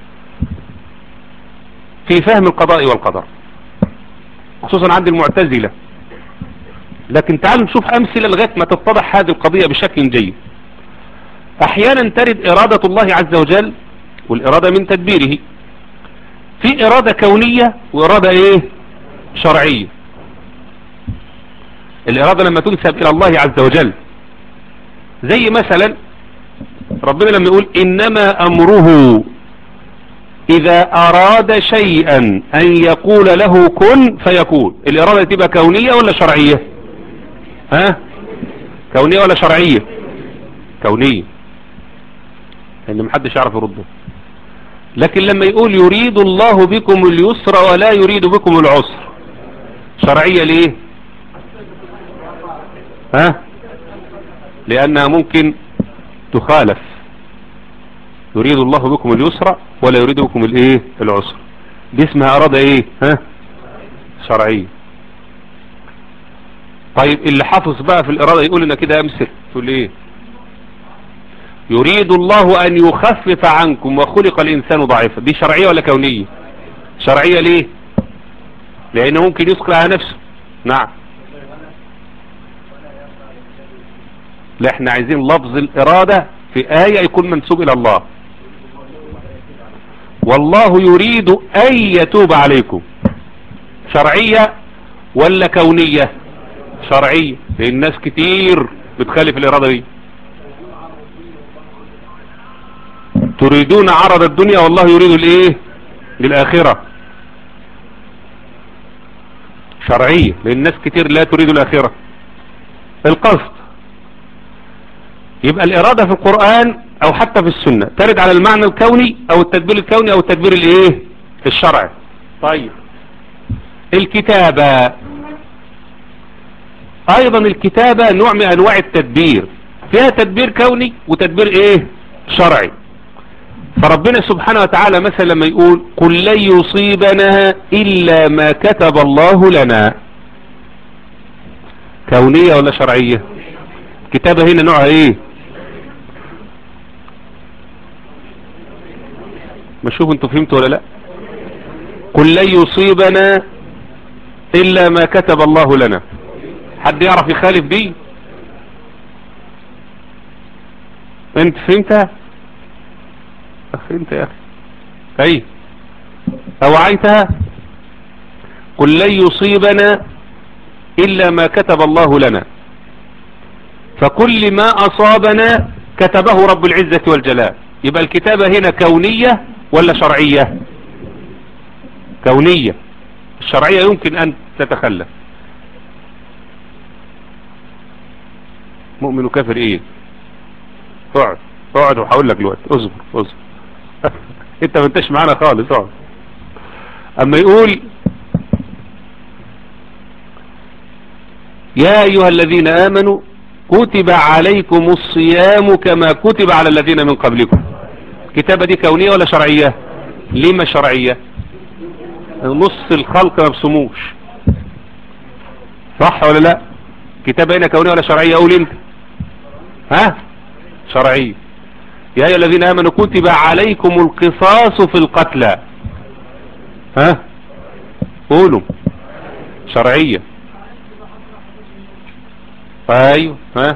S1: في فهم القضاء والقدر خصوصا عند المعتزلة لكن تعالوا نشوف امثلة لغاية ما تتضح هذه القضية بشكل جيد احيانا ترد ارادة الله عز وجل والارادة من تدبيره في ارادة كونية وارادة ايه شرعية الإرادة لما تنسب إلى الله عز وجل زي مثلا ربنا لما يقول إنما أمره إذا أراد شيئا أن يقول له كن فيكون الإرادة تبقى كونية ولا شرعية ها كونية ولا شرعية كونية لأن محدش يعرف يرده لكن لما يقول يريد الله بكم اليسر ولا يريد بكم العسر شرعية ليه ها لأنها ممكن تخالف يريد الله بكم اليسر ولا يريد بكم الايه العسر دي اسمها ارادة ايه ها شرعية طيب اللي حافظ بقى في الارادة يقول لنا كده امثل تقول ايه يريد الله ان يخفف عنكم وخلق الانسان ضعيفا دي شرعية ولا كونية شرعية ليه لانه ممكن يثقل على نفسه نعم لا احنا عايزين لفظ الارادة في آية يكون منسوب الى الله والله يريد ان يتوب عليكم شرعية ولا كونية شرعية لان الناس كتير بتخالف الارادة دي تريدون عرض الدنيا والله يريد الايه للاخرة شرعية لان الناس كتير لا تريد الاخرة القصد يبقى الارادة في القرآن او حتى في السنة ترد على المعنى الكوني او التدبير الكوني او التدبير الايه الشرعي طيب الكتابة ايضا الكتابة نوع من انواع التدبير فيها تدبير كوني وتدبير ايه شرعي فربنا سبحانه وتعالى مثلا لما يقول قل لن يصيبنا إلا ما كتب الله لنا كونية ولا شرعية كتابة هنا نوعها ايه ما شوف انتوا فهمتوا ولا لا قل لن يصيبنا إلا ما كتب الله لنا حد يعرف يخالف دي انت فهمتها فهمت يا اخي اي اوعيتها قل لن يصيبنا الا ما كتب الله لنا فكل ما اصابنا كتبه رب العزة والجلال يبقى الكتابة هنا كونية ولا شرعية كونية الشرعية يمكن ان تتخلف مؤمن وكافر ايه اقعد اقعد وهقول لك دلوقتي اصبر اصبر انت ما انتش معانا خالص اقعد اما يقول يا ايها الذين امنوا كتب عليكم الصيام كما كتب على الذين من قبلكم كتابة دي كونية ولا شرعية لما شرعية نص الخلق ما بسموش صح ولا لا كتابة هنا كونية ولا شرعية قول انت ها شرعية يا أيها الذين آمنوا كتب عليكم القصاص في القتلى ها قولوا شرعية ايوه ها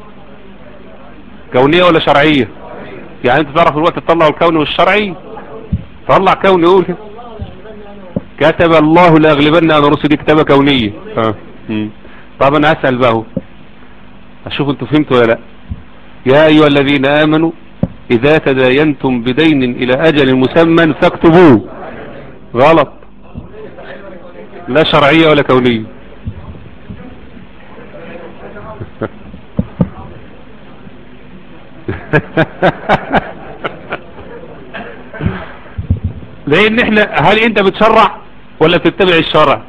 S1: كونية ولا شرعية يعني انت تعرف الوقت تطلع الكوني والشرعي طلع كوني قول كتب الله لاغلبن انا رسلي كتابة كونية ها طب انا اسأل بقى اشوف انتوا فهمتوا ولا لا يا ايها الذين امنوا اذا تداينتم بدين الى اجل مسمى فاكتبوه غلط لا شرعية ولا كونية لان احنا هل انت بتشرع ولا بتتبع الشرع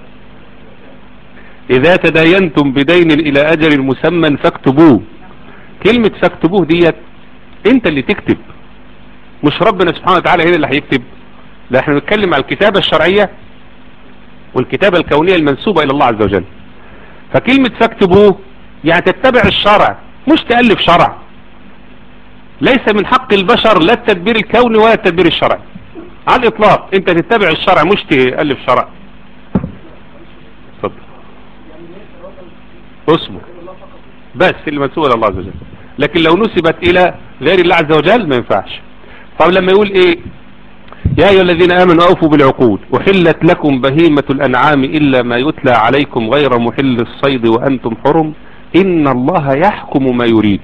S1: اذا تداينتم بدين الى اجل مسمى فاكتبوه كلمة فاكتبوه ديت انت اللي تكتب مش ربنا سبحانه وتعالى هنا اللي هيكتب لا احنا بنتكلم على الكتابة الشرعية والكتابة الكونية المنسوبة الى الله عز وجل فكلمة فاكتبوه يعني تتبع الشرع مش تألف شرع ليس من حق البشر لا التدبير الكوني ولا التدبير الشرعي على الاطلاق انت تتبع الشرع مش تألف شرع اتفضل اصبر بس اللي منسوبة الى الله عز وجل لكن لو نسبت الى غير الله عز وجل ما ينفعش طب لما يقول ايه يا ايها الذين امنوا اوفوا بالعقود احلت لكم بهيمة الانعام الا ما يتلى عليكم غير محل الصيد وانتم حرم ان الله يحكم ما يريد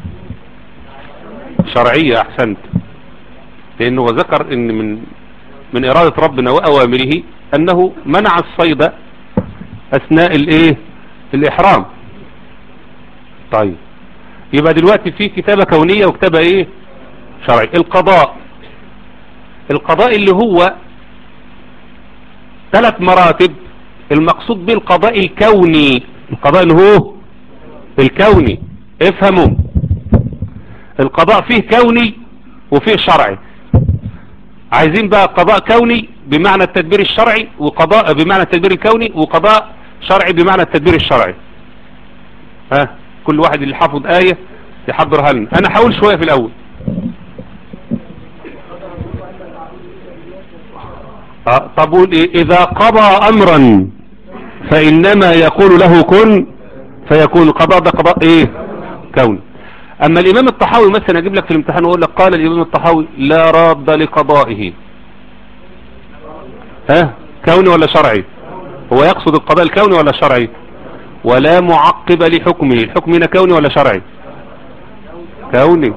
S1: شرعية احسنت لانه ذكر ان من من ارادة ربنا واوامره انه منع الصيد اثناء الايه الاحرام طيب يبقى دلوقتي في كتابة كونية وكتابة ايه شرعي القضاء القضاء اللي هو ثلاث مراتب المقصود به القضاء الكوني القضاء اللي هو الكوني افهموا القضاء فيه كوني وفيه شرعي عايزين بقى قضاء كوني بمعنى التدبير الشرعي وقضاء بمعنى التدبير الكوني وقضاء شرعي بمعنى التدبير الشرعي ها كل واحد اللي حافظ آية يحضرها لنا انا هقول شوية في الاول أه طب قول إيه اذا قضى امرا فانما يقول له كن فيكون القضاء ده قضاء ايه كوني اما الامام الطحاوي مثلا اجيب لك في الامتحان واقول لك قال الامام الطحاوي لا راد لقضائه ها كوني ولا شرعي هو يقصد القضاء الكوني ولا شرعي ولا معقب لحكمه الحكم هنا كوني ولا شرعي كوني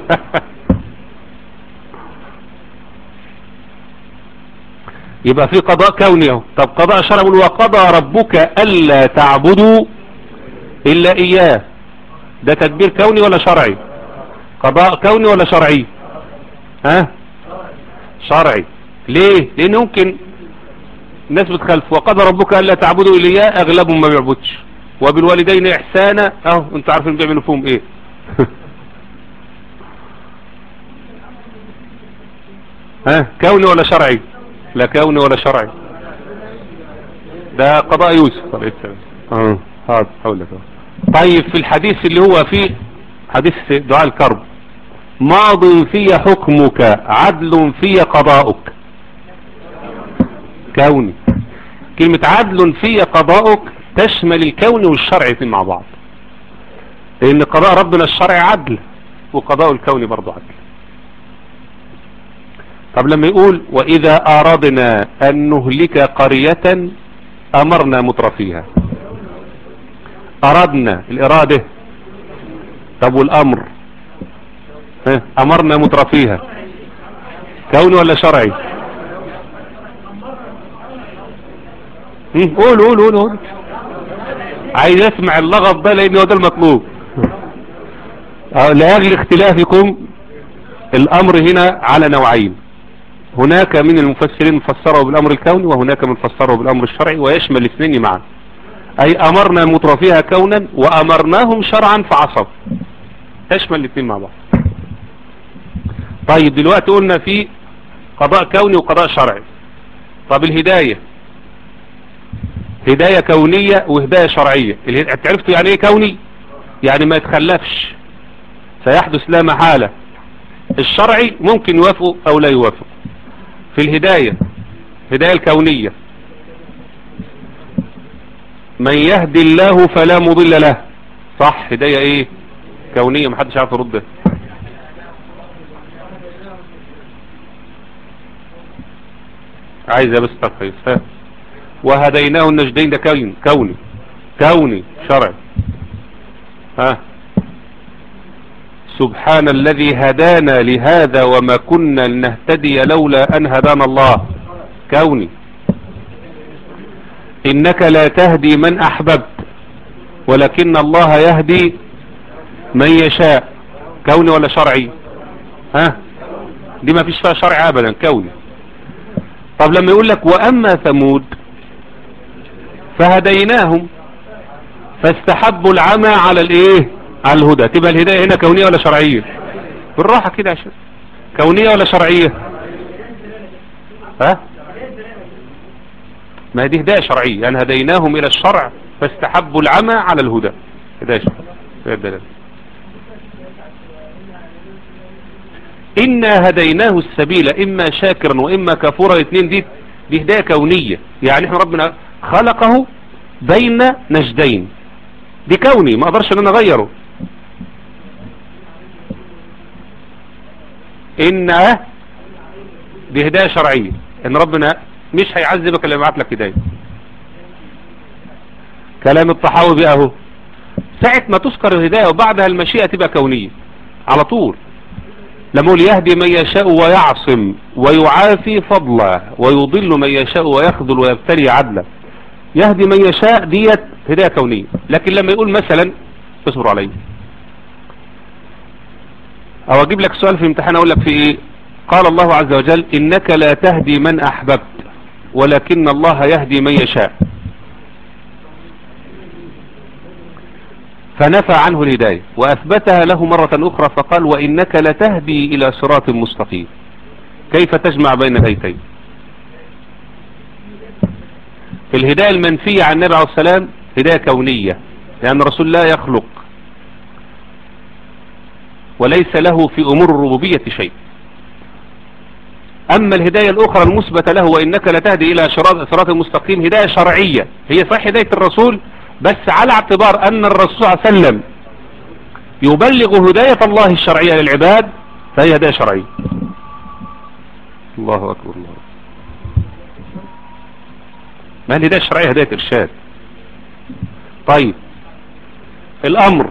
S1: يبقى في قضاء كوني اهو طب قضاء شرعي وقضى ربك الا تعبدوا الا اياه ده تدبير كوني ولا شرعي قضاء كوني ولا شرعي ها شرعي ليه لان ممكن الناس بتخلف وقضى ربك الا تعبدوا الا اياه اغلبهم ما بيعبدش وبالوالدين احسانا اهو انتوا عارفين بيعملوا فيهم ايه ها كوني ولا شرعي لا كوني ولا شرعي ده قضاء يوسف عليه السلام اه هذا حول لك طيب في الحديث اللي هو فيه حديث دعاء الكرب ماض في حكمك عدل في قضاؤك كوني كلمة عدل في قضاؤك تشمل الكون والشرع في مع بعض لان قضاء ربنا الشرع عدل وقضاء الكون برضو عدل طب لما يقول واذا اردنا ان نهلك قرية امرنا مترفيها اردنا الارادة طب والامر ها امرنا مترفيها كون ولا شرعي هم، قول قول قول قول عايز اسمع اللغط ده لان هو ده المطلوب أه، لاجل اختلافكم الامر هنا على نوعين هناك من المفسرين فسره بالامر الكوني وهناك من فسره بالامر الشرعي ويشمل الاثنين معا اي امرنا مترفيها كونا وامرناهم شرعا فعصوا تشمل الاثنين مع بعض طيب دلوقتي قلنا في قضاء كوني وقضاء شرعي طب الهداية هداية كونية وهداية شرعية اله- عرفتوا يعني ايه كوني يعني ما يتخلفش سيحدث لا محالة الشرعي ممكن يوافق او لا يوافق في الهداية هداية الكونية من يهدي الله فلا مضل له صح هداية ايه كونية محدش عارف يرد عايزة بس ترخيص ها وهديناه النجدين ده كون كوني كوني شرعي ها سبحان الذي هدانا لهذا وما كنا لنهتدي لولا أن هدانا الله كوني إنك لا تهدي من أحببت ولكن الله يهدي من يشاء كوني ولا شرعي ها دي ما فيش فيها شرع أبدا كوني طب لما يقول لك وأما ثمود فهديناهم فاستحبوا العمى على الايه على الهدى تبقى الهداية هنا كونية ولا شرعية بالراحة كده عشان كونية ولا شرعية ها ما هي دي هداية شرعية يعني هديناهم الى الشرع فاستحبوا العمى على الهدى هداية شرعية هي الدلالة. إنا هديناه السبيل إما شاكرا وإما كفورا الاثنين دي دي هداية كونية يعني احنا ربنا خلقه بين نجدين دي كوني ما اقدرش ان انا اغيره ان دي هداية شرعية ان ربنا مش هيعذبك الا يبعت لك هداية كلام الطحاوي بقى اهو ساعة ما تذكر الهداية وبعدها المشيئة تبقى كونية على طول لما يقول يهدي من يشاء ويعصم ويعافي فضلا ويضل من يشاء ويخذل ويبتلي عدلا يهدي من يشاء ديت هداية كونية لكن لما يقول مثلا اصبروا علي او اجيب لك سؤال في امتحان اقول لك في ايه قال الله عز وجل انك لا تهدي من احببت ولكن الله يهدي من يشاء فنفى عنه الهداية وأثبتها له مرة أخرى فقال وإنك لتهدي إلى صراط مستقيم كيف تجمع بين الآيتين الهداية المنفية عن النبي عليه السلام هداية كونية لأن الرسول لا يخلق وليس له في أمور الربوبية شيء أما الهداية الأخرى المثبتة له وإنك لتهدي إلى صراط المستقيم هداية شرعية هي صحيح هداية الرسول بس على اعتبار أن الرسول صلى الله عليه وسلم يبلغ هداية الله الشرعية للعباد فهي هداية شرعية الله أكبر الله ما الهداية الشرعية هداية إرشاد طيب الأمر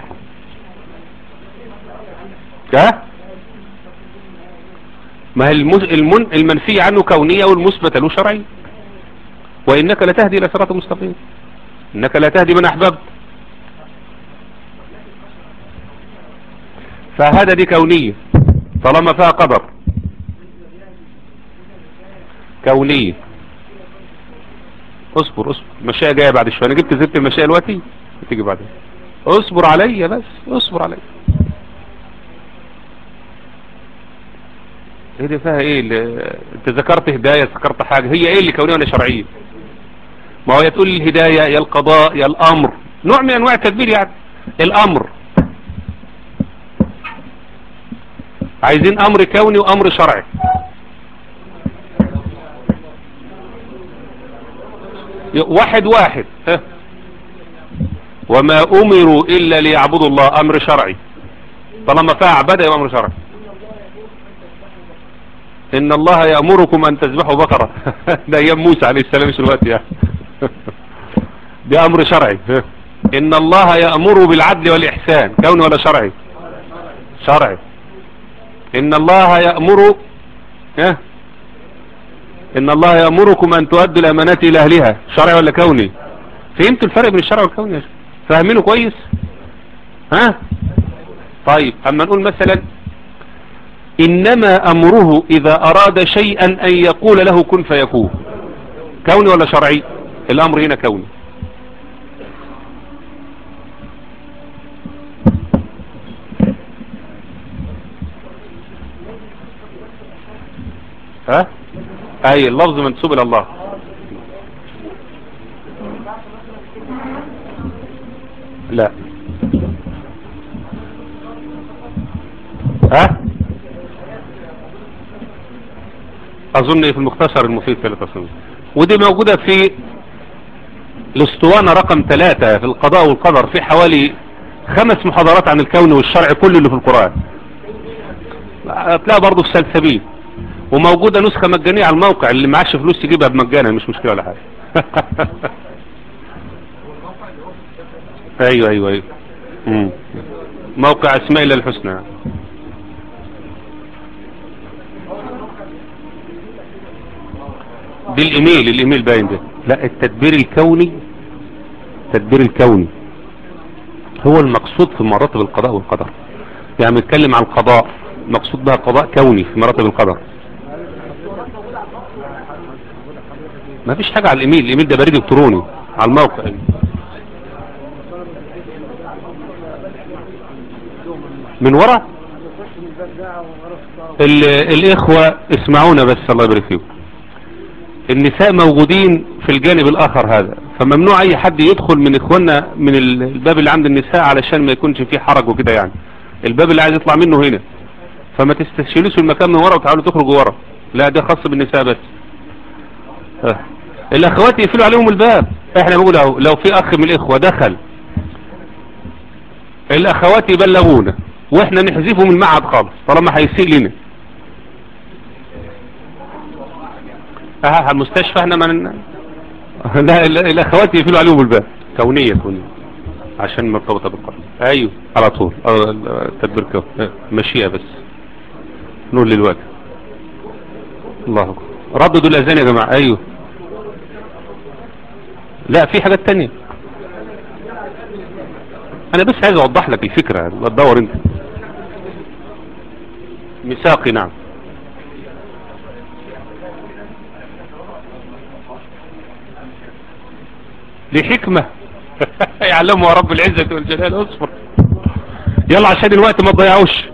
S1: ها ما هي المن المنفي عنه كونية والمثبت له شرعي وإنك لتهدي إلى صراط مستقيم إنك لا تهدي من أحببت فهذا دي كونية طالما فيها قدر كونية اصبر اصبر المشاية جاية بعد شوية انا جبت زبت المشاية دلوقتي تيجي بعدين اصبر عليا بس اصبر عليا ايه دي فيها ايه اللي... انت ذكرت هداية ذكرت حاجة هي ايه اللي كونية ولا شرعية ما هو يا تقول الهداية يا القضاء يا الامر نوع من انواع التدبير يعني الامر عايزين امر كوني وامر شرعي واحد واحد ها وما امروا الا ليعبدوا الله امر شرعي طالما فيها عبادة يبقى امر شرعي ان الله يأمركم ان تذبحوا بقرة ده ايام موسى عليه السلام مش الوقت يعني ده امر شرعي ان الله يأمر بالعدل والاحسان كوني ولا شرعي شرعي ان الله يأمر ها ان الله يأمركم ان تؤدوا الامانات الى اهلها شرعي ولا كوني فهمتوا الفرق بين الشرع والكوني يا فاهمينه كويس ها طيب اما نقول مثلا انما امره اذا اراد شيئا ان يقول له كن فيكون كوني ولا شرعي الامر هنا كوني ها اي اللفظ منسوب الى الله لا ها اظن في المختصر المفيد في التصميم ودي موجودة في الاسطوانة رقم ثلاثة في القضاء والقدر في حوالي خمس محاضرات عن الكون والشرع كل اللي في القرآن هتلاقيها برضه في سلسبيل وموجودة نسخة مجانية على الموقع اللي معاش فلوس يجيبها بمجانا مش مشكلة ولا حاجة ايوه ايوه ايوه مم. موقع اسماء الله الحسنى بالايميل الايميل باين ده لا التدبير الكوني التدبير الكوني هو المقصود في مراتب القضاء والقدر يعني بنتكلم عن القضاء مقصود بها قضاء كوني في مراتب القدر ما فيش حاجة على الايميل الايميل ده بريد الكتروني على الموقع من ورا الاخوة اسمعونا بس الله يبارك فيكم النساء موجودين في الجانب الاخر هذا فممنوع اي حد يدخل من اخواننا من الباب اللي عند النساء علشان ما يكونش فيه حرج وكده يعني الباب اللي عايز يطلع منه هنا فما تستشيلوش المكان من ورا وتعالوا تخرجوا ورا لا ده خاص بالنساء بس اه. الاخوات يقفلوا عليهم الباب احنا بنقول اهو لو في اخ من الاخوة دخل الاخوات يبلغونا واحنا نحذفه من المعهد خالص طالما هيسيء لنا اه المستشفى احنا من لا الاخوات يقفلوا عليهم الباب كونية كونية عشان مرتبطة بالقلب ايوه على طول التدبير كون مشيئة بس نقول للوقت الله اكبر رددوا الاذان يا جماعة ايوه لا في حاجات تانية انا بس عايز اوضح لك الفكرة تدور انت ميثاقي نعم لحكمة يعلمها رب العزة والجلال اصبر يلا عشان الوقت ما تضيعوش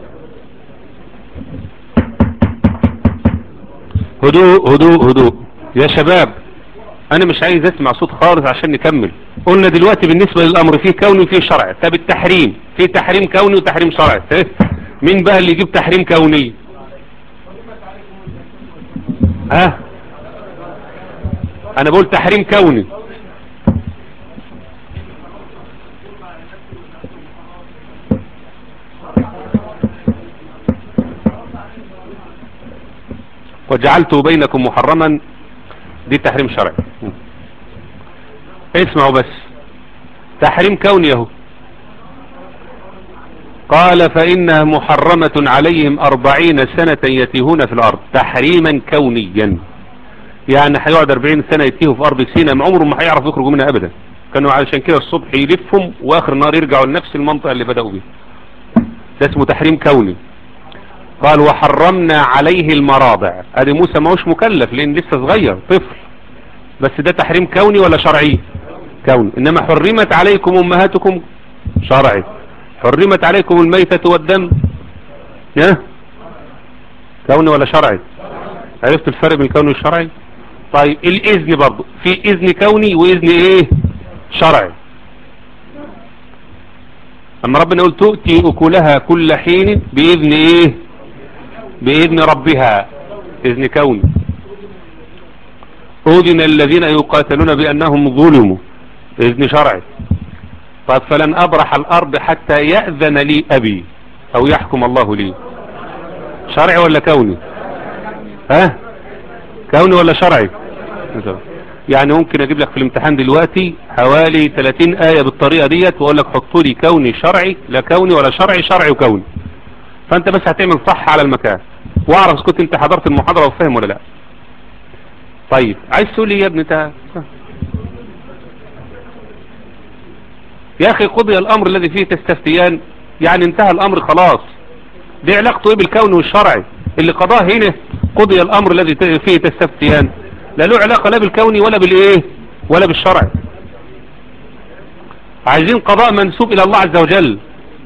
S1: هدوء هدوء هدوء يا شباب انا مش عايز اسمع صوت خالص عشان نكمل قلنا دلوقتي بالنسبة للامر فيه كوني وفيه شرعي طب التحريم فيه تحريم كوني وتحريم شرعي مين بقى اللي يجيب تحريم كوني ها انا بقول تحريم كوني وجعلته بينكم محرما دي تحريم شرعي اسمعوا بس تحريم كوني اهو قال فإنها محرمة عليهم أربعين سنة يتيهون في الأرض تحريما كونيا يعني هيقعد أربعين سنة يتيهوا في أرض سيناء ما عمرهم ما هيعرفوا يخرجوا منها أبدا كانوا علشان كده الصبح يلفهم وآخر النهار يرجعوا لنفس المنطقة اللي بدأوا بيها ده اسمه تحريم كوني قال وحرمنا عليه المراضع ادي موسى ما هوش مكلف لان لسه صغير طفل بس ده تحريم كوني ولا شرعي كوني انما حرمت عليكم امهاتكم شرعي حرمت عليكم الميتة والدم يا كوني ولا شرعي عرفت الفرق بين الكوني والشرعي طيب الاذن برضو في اذن كوني واذن ايه شرعي اما ربنا يقول تؤتي اكلها كل حين باذن ايه باذن ربها اذن كوني اذن الذين يقاتلون بانهم ظلموا اذن شرعي طيب فلن ابرح الارض حتى يأذن لي ابي او يحكم الله لي شرعي ولا كوني ها كوني ولا شرعي يعني ممكن اجيب لك في الامتحان دلوقتي حوالي 30 آية بالطريقة ديت واقول لك حط لي كوني شرعي لا كوني ولا شرعي شرعي وكوني فانت بس هتعمل صح على المكان واعرف كنت انت حضرت المحاضرة وفهم ولا لا طيب عايز تقول لي يا ابني انت يا اخي قضي الامر الذي فيه تستفتيان يعني انتهى الامر خلاص دي علاقته ايه بالكون والشرعي اللي قضاه هنا قضي الامر الذي فيه تستفتيان لا له علاقة لا بالكوني ولا بالايه ولا بالشرعي عايزين قضاء منسوب الى الله عز وجل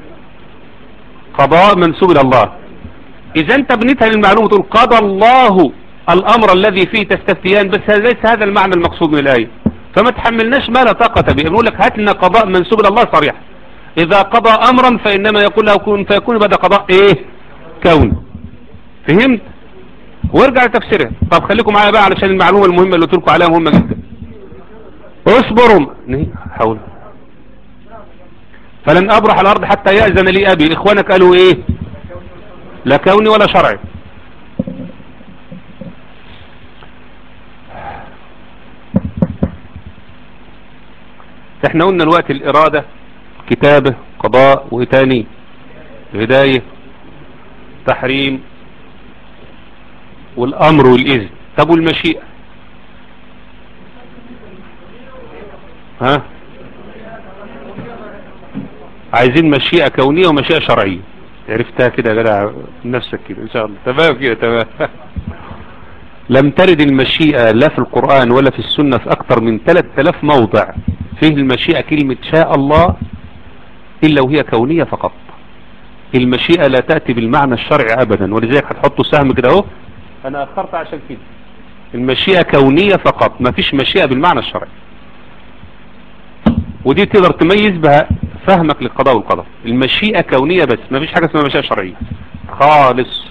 S1: قضاء منسوب الى الله اذا انت بنيتها للمعلومة تقول قضى الله الامر الذي فيه تستفتيان بس ليس هذا المعنى المقصود من الايه فما تحملناش ما لا طاقة به بنقول لك هات لنا قضاء منسوب الى الله صريح اذا قضى امرا فانما يقول له كن فيكون بعد قضاء ايه كون فهمت وارجع لتفسيرها طب خليكم معايا بقى علشان المعلومة المهمة اللي قلت لكم عليها مهمة جدا اصبروا حول فلن ابرح الارض حتى يأذن لي ابي اخوانك قالوا ايه لا كوني ولا شرعي احنا قلنا الوقت الارادة كتابة قضاء وتاني هداية تحريم والامر والاذن طب والمشيئة ها عايزين مشيئة كونية ومشيئة شرعية عرفتها كده يا جدع نفسك كده ان شاء الله تمام كده تمام لم ترد المشيئة لا في القرآن ولا في السنة في اكتر من 3000 موضع فيه المشيئة كلمة شاء الله الا وهي كونية فقط المشيئة لا تأتي بالمعنى الشرعي ابدا ولذلك هتحطوا سهم كده اهو انا اخرت عشان كده المشيئة كونية فقط ما فيش مشيئة بالمعنى الشرعي ودي تقدر تميز بها فهمك للقضاء والقدر المشيئة كونية بس ما فيش حاجة اسمها مشيئة شرعية خالص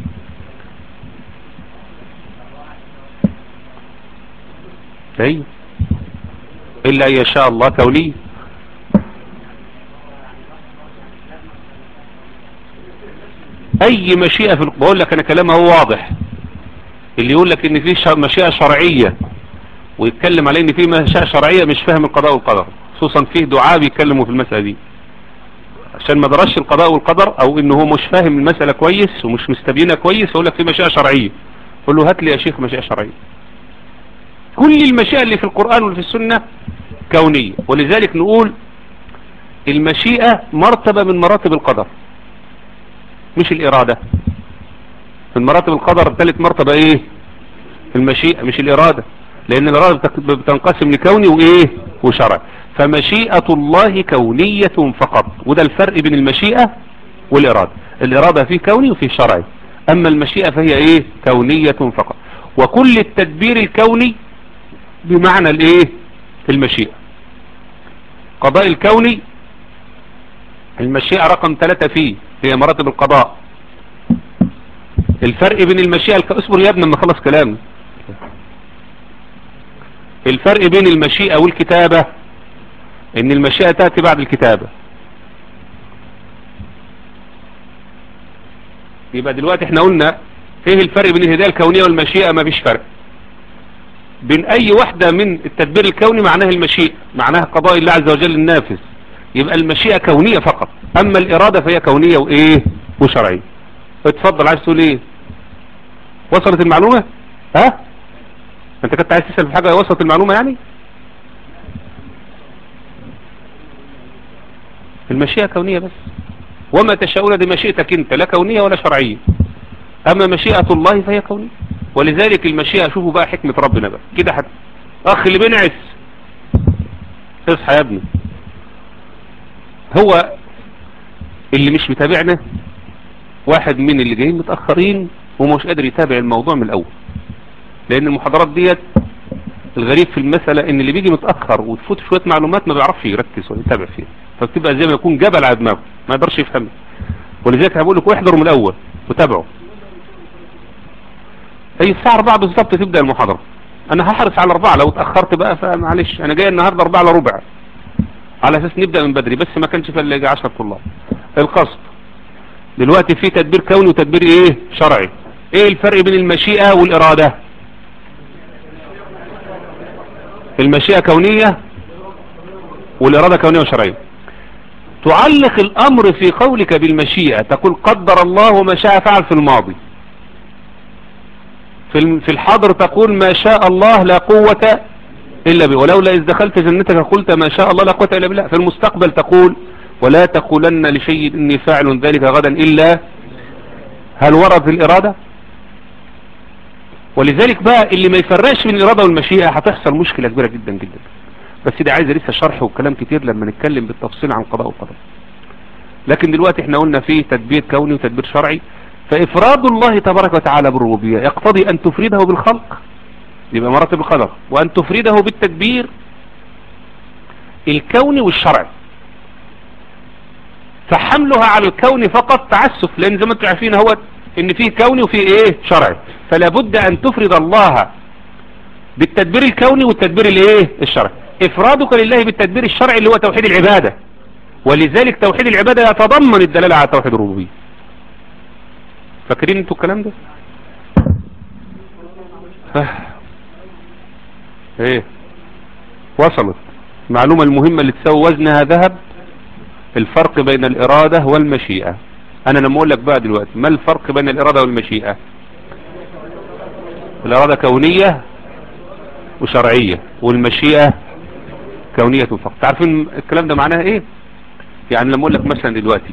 S1: ايوه الا ان يشاء الله كونية اي مشيئة في بقول لك انا كلامها هو واضح اللي يقول لك ان في مشيئة شرعية ويتكلم عليه ان في مشيئة شرعية مش فاهم القضاء والقدر خصوصا فيه دعاء بيتكلموا في المسألة دي عشان ما درسش القضاء والقدر او ان هو مش فاهم المسألة كويس ومش مستبينها كويس يقول لك في مشيئة شرعية قول له هات لي يا شيخ مشيئة شرعية كل المشيئة اللي في القرآن واللي في السنة كونية ولذلك نقول المشيئة مرتبة من مراتب القدر مش الإرادة في مراتب القدر ثالث مرتبة ايه المشيئة مش الإرادة لأن الإرادة بتنقسم لكوني وإيه وشرع فمشيئة الله كونية فقط وده الفرق بين المشيئة والإرادة الإرادة فيه كوني وفيه شرعي أما المشيئة فهي إيه كونية فقط وكل التدبير الكوني بمعنى الإيه المشيئة قضاء الكوني المشيئة رقم ثلاثة فيه هي مراتب القضاء الفرق بين المشيئة الك... اصبر يا ابني لما خلص كلامي الفرق بين المشيئة والكتابة ان المشيئة تأتي بعد الكتابة يبقى دلوقتي احنا قلنا ايه الفرق بين الهداية الكونية والمشيئة ما فيش فرق بين اي واحدة من التدبير الكوني معناها المشيئة معناها قضاء الله عز وجل النافذ يبقى المشيئة كونية فقط اما الارادة فهي كونية وايه وشرعية اتفضل عايز تقول ايه وصلت المعلومة ها انت كنت عايز تسأل في حاجة وصلت المعلومة يعني المشيئة كونية بس وما تشاءون دي مشيئتك انت لا كونية ولا شرعية اما مشيئة الله فهي كونية ولذلك المشيئة شوفوا بقى حكمة ربنا بقى كده حد اخ اللي بينعس اصحى يا ابني هو اللي مش متابعنا واحد من اللي جايين متأخرين ومش قادر يتابع الموضوع من الاول لان المحاضرات ديت الغريب في المسألة ان اللي بيجي متأخر وتفوت شوية معلومات ما بيعرفش يركز ولا يتابع فيها فبتبقى زي ما يكون جبل على دماغه ما يقدرش يفهمها ولذلك هقول لكم احضروا من الاول وتابعوا اي الساعة 4 بالظبط تبدأ المحاضرة انا هحرص على 4 لو اتأخرت بقى فمعلش انا جاي النهاردة 4 الا ربع على اساس نبدأ من بدري بس ما كانش فلقى 10 طلاب القصد دلوقتي في تدبير كوني وتدبير ايه شرعي ايه الفرق بين المشيئة والارادة المشيئة كونية والارادة كونية وشرعية تعلق الامر في قولك بالمشيئة تقول قدر الله وما شاء فعل في الماضي في الحاضر تقول ما شاء الله لا قوة إلا به ولولا إذ دخلت جنتك قلت ما شاء الله لا قوة إلا بالله في المستقبل تقول ولا تقولن لشيء إني فاعل ذلك غدا إلا هل ورد الإرادة ولذلك بقى اللي ما يفرقش بين الإرادة والمشيئة هتحصل مشكلة كبيرة جدا جدا بس دي عايزة لسه شرح وكلام كتير لما نتكلم بالتفصيل عن قضاء وقدر لكن دلوقتي احنا قلنا فيه تدبير كوني وتدبير شرعي فإفراد الله تبارك وتعالى بالربوبية يقتضي أن تفرده بالخلق يبقى مراتب القدر وأن تفرده بالتدبير الكوني والشرعي فحملها على الكون فقط تعسف لأن زي ما انتم عارفين هو ان فيه كوني وفيه ايه شرعي فلا بد ان تفرد الله بالتدبير الكوني والتدبير الايه الشرعي افرادك لله بالتدبير الشرعي اللي هو توحيد العبادة ولذلك توحيد العبادة يتضمن الدلالة على توحيد الربوبية فاكرين انتوا الكلام ده ايه وصلت المعلومة المهمة اللي تساوي وزنها ذهب الفرق بين الإرادة والمشيئة أنا لما أقول لك بقى دلوقتي ما الفرق بين الإرادة والمشيئة الإرادة كونية وشرعية والمشيئة كونية فقط تعرفين الكلام ده معناها إيه يعني لما أقول لك مثلا دلوقتي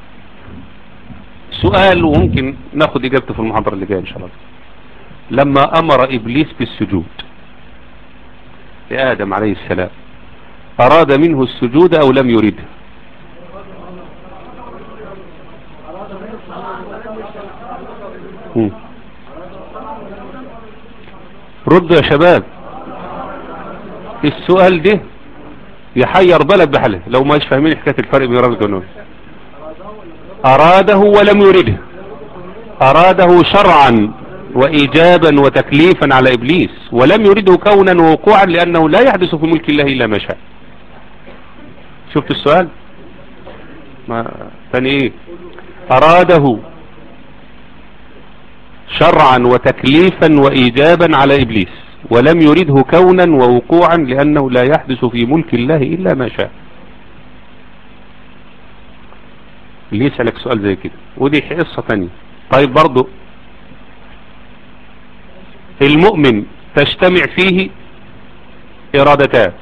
S1: سؤال وممكن ناخد إجابته في المحاضرة اللي جاية إن شاء الله لما أمر إبليس بالسجود لآدم عليه السلام أراد منه السجود أو لم يريده ردوا يا شباب السؤال ده يحير بلد بحله لو ما فاهمين حكاية الفرق بين إرادة والنور أراده ولم يرده أراده شرعا وإيجابا وتكليفا على إبليس ولم يرده كونا ووقوعا لأنه لا يحدث في ملك الله إلا ما شاء شفت السؤال ما ثاني إيه أراده شرعا وتكليفا وإيجابا على إبليس ولم يرده كونا ووقوعا لأنه لا يحدث في ملك الله إلا ما شاء اللي يسألك سؤال زي كده ودي قصة ثانيه طيب برضو المؤمن تجتمع فيه إرادتان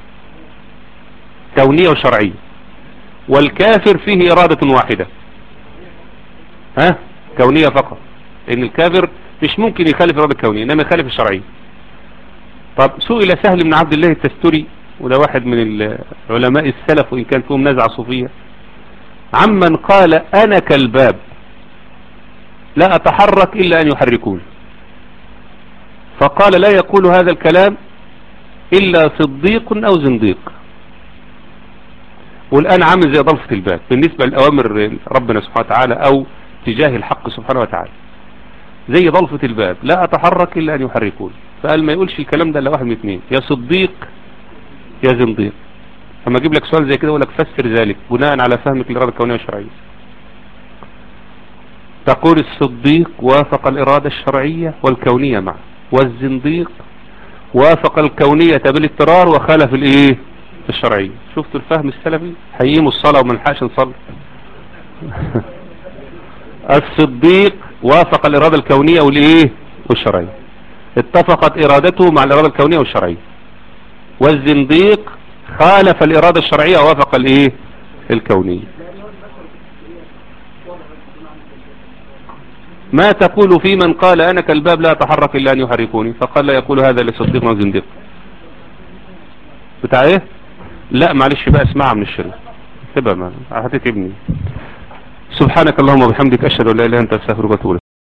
S1: كونية وشرعية والكافر فيه إرادة واحدة ها كونية فقط لأن الكافر مش ممكن يخالف إرادة كونية إنما يخالف الشرعية طب سئل سهل بن عبد الله التستري وده واحد من العلماء السلف وإن كان فيهم نزعة صوفية عمن قال أنا كالباب لا أتحرك إلا أن يحركون فقال لا يقول هذا الكلام إلا صديق أو زنديق والآن عامل زي ضلفة الباب بالنسبة لأوامر ربنا سبحانه وتعالى أو تجاه الحق سبحانه وتعالى زي ضلفة الباب لا أتحرك إلا أن يحركون فقال ما يقولش الكلام ده إلا واحد من اثنين يا صديق يا زنديق فما اجيب لك سؤال زي كده اقول لك فسر ذلك بناء على فهمك للإرادة الكونية والشرعية تقول الصديق وافق الإرادة الشرعية والكونية معه والزنديق وافق الكونية بالاضطرار وخالف الايه الشرعية شفتوا الفهم السلفي حييموا الصلاة وما نلحقش نصلي الصديق وافق الإرادة الكونية والايه والشرعية اتفقت إرادته مع الإرادة الكونية والشرعية والزنديق خالف الإرادة الشرعية ووافق الايه الكونية ما تقول في من قال أنا كالباب لا أتحرك إلا أن يحركوني فقال لا يقول هذا لصديق وزنديق بتاع ايه لا معلش بقى اسمعها من الشريط سيبها ما هتتبني سبحانك اللهم وبحمدك أشهد أن لا إله إلا أنت أستغفرك وأتوب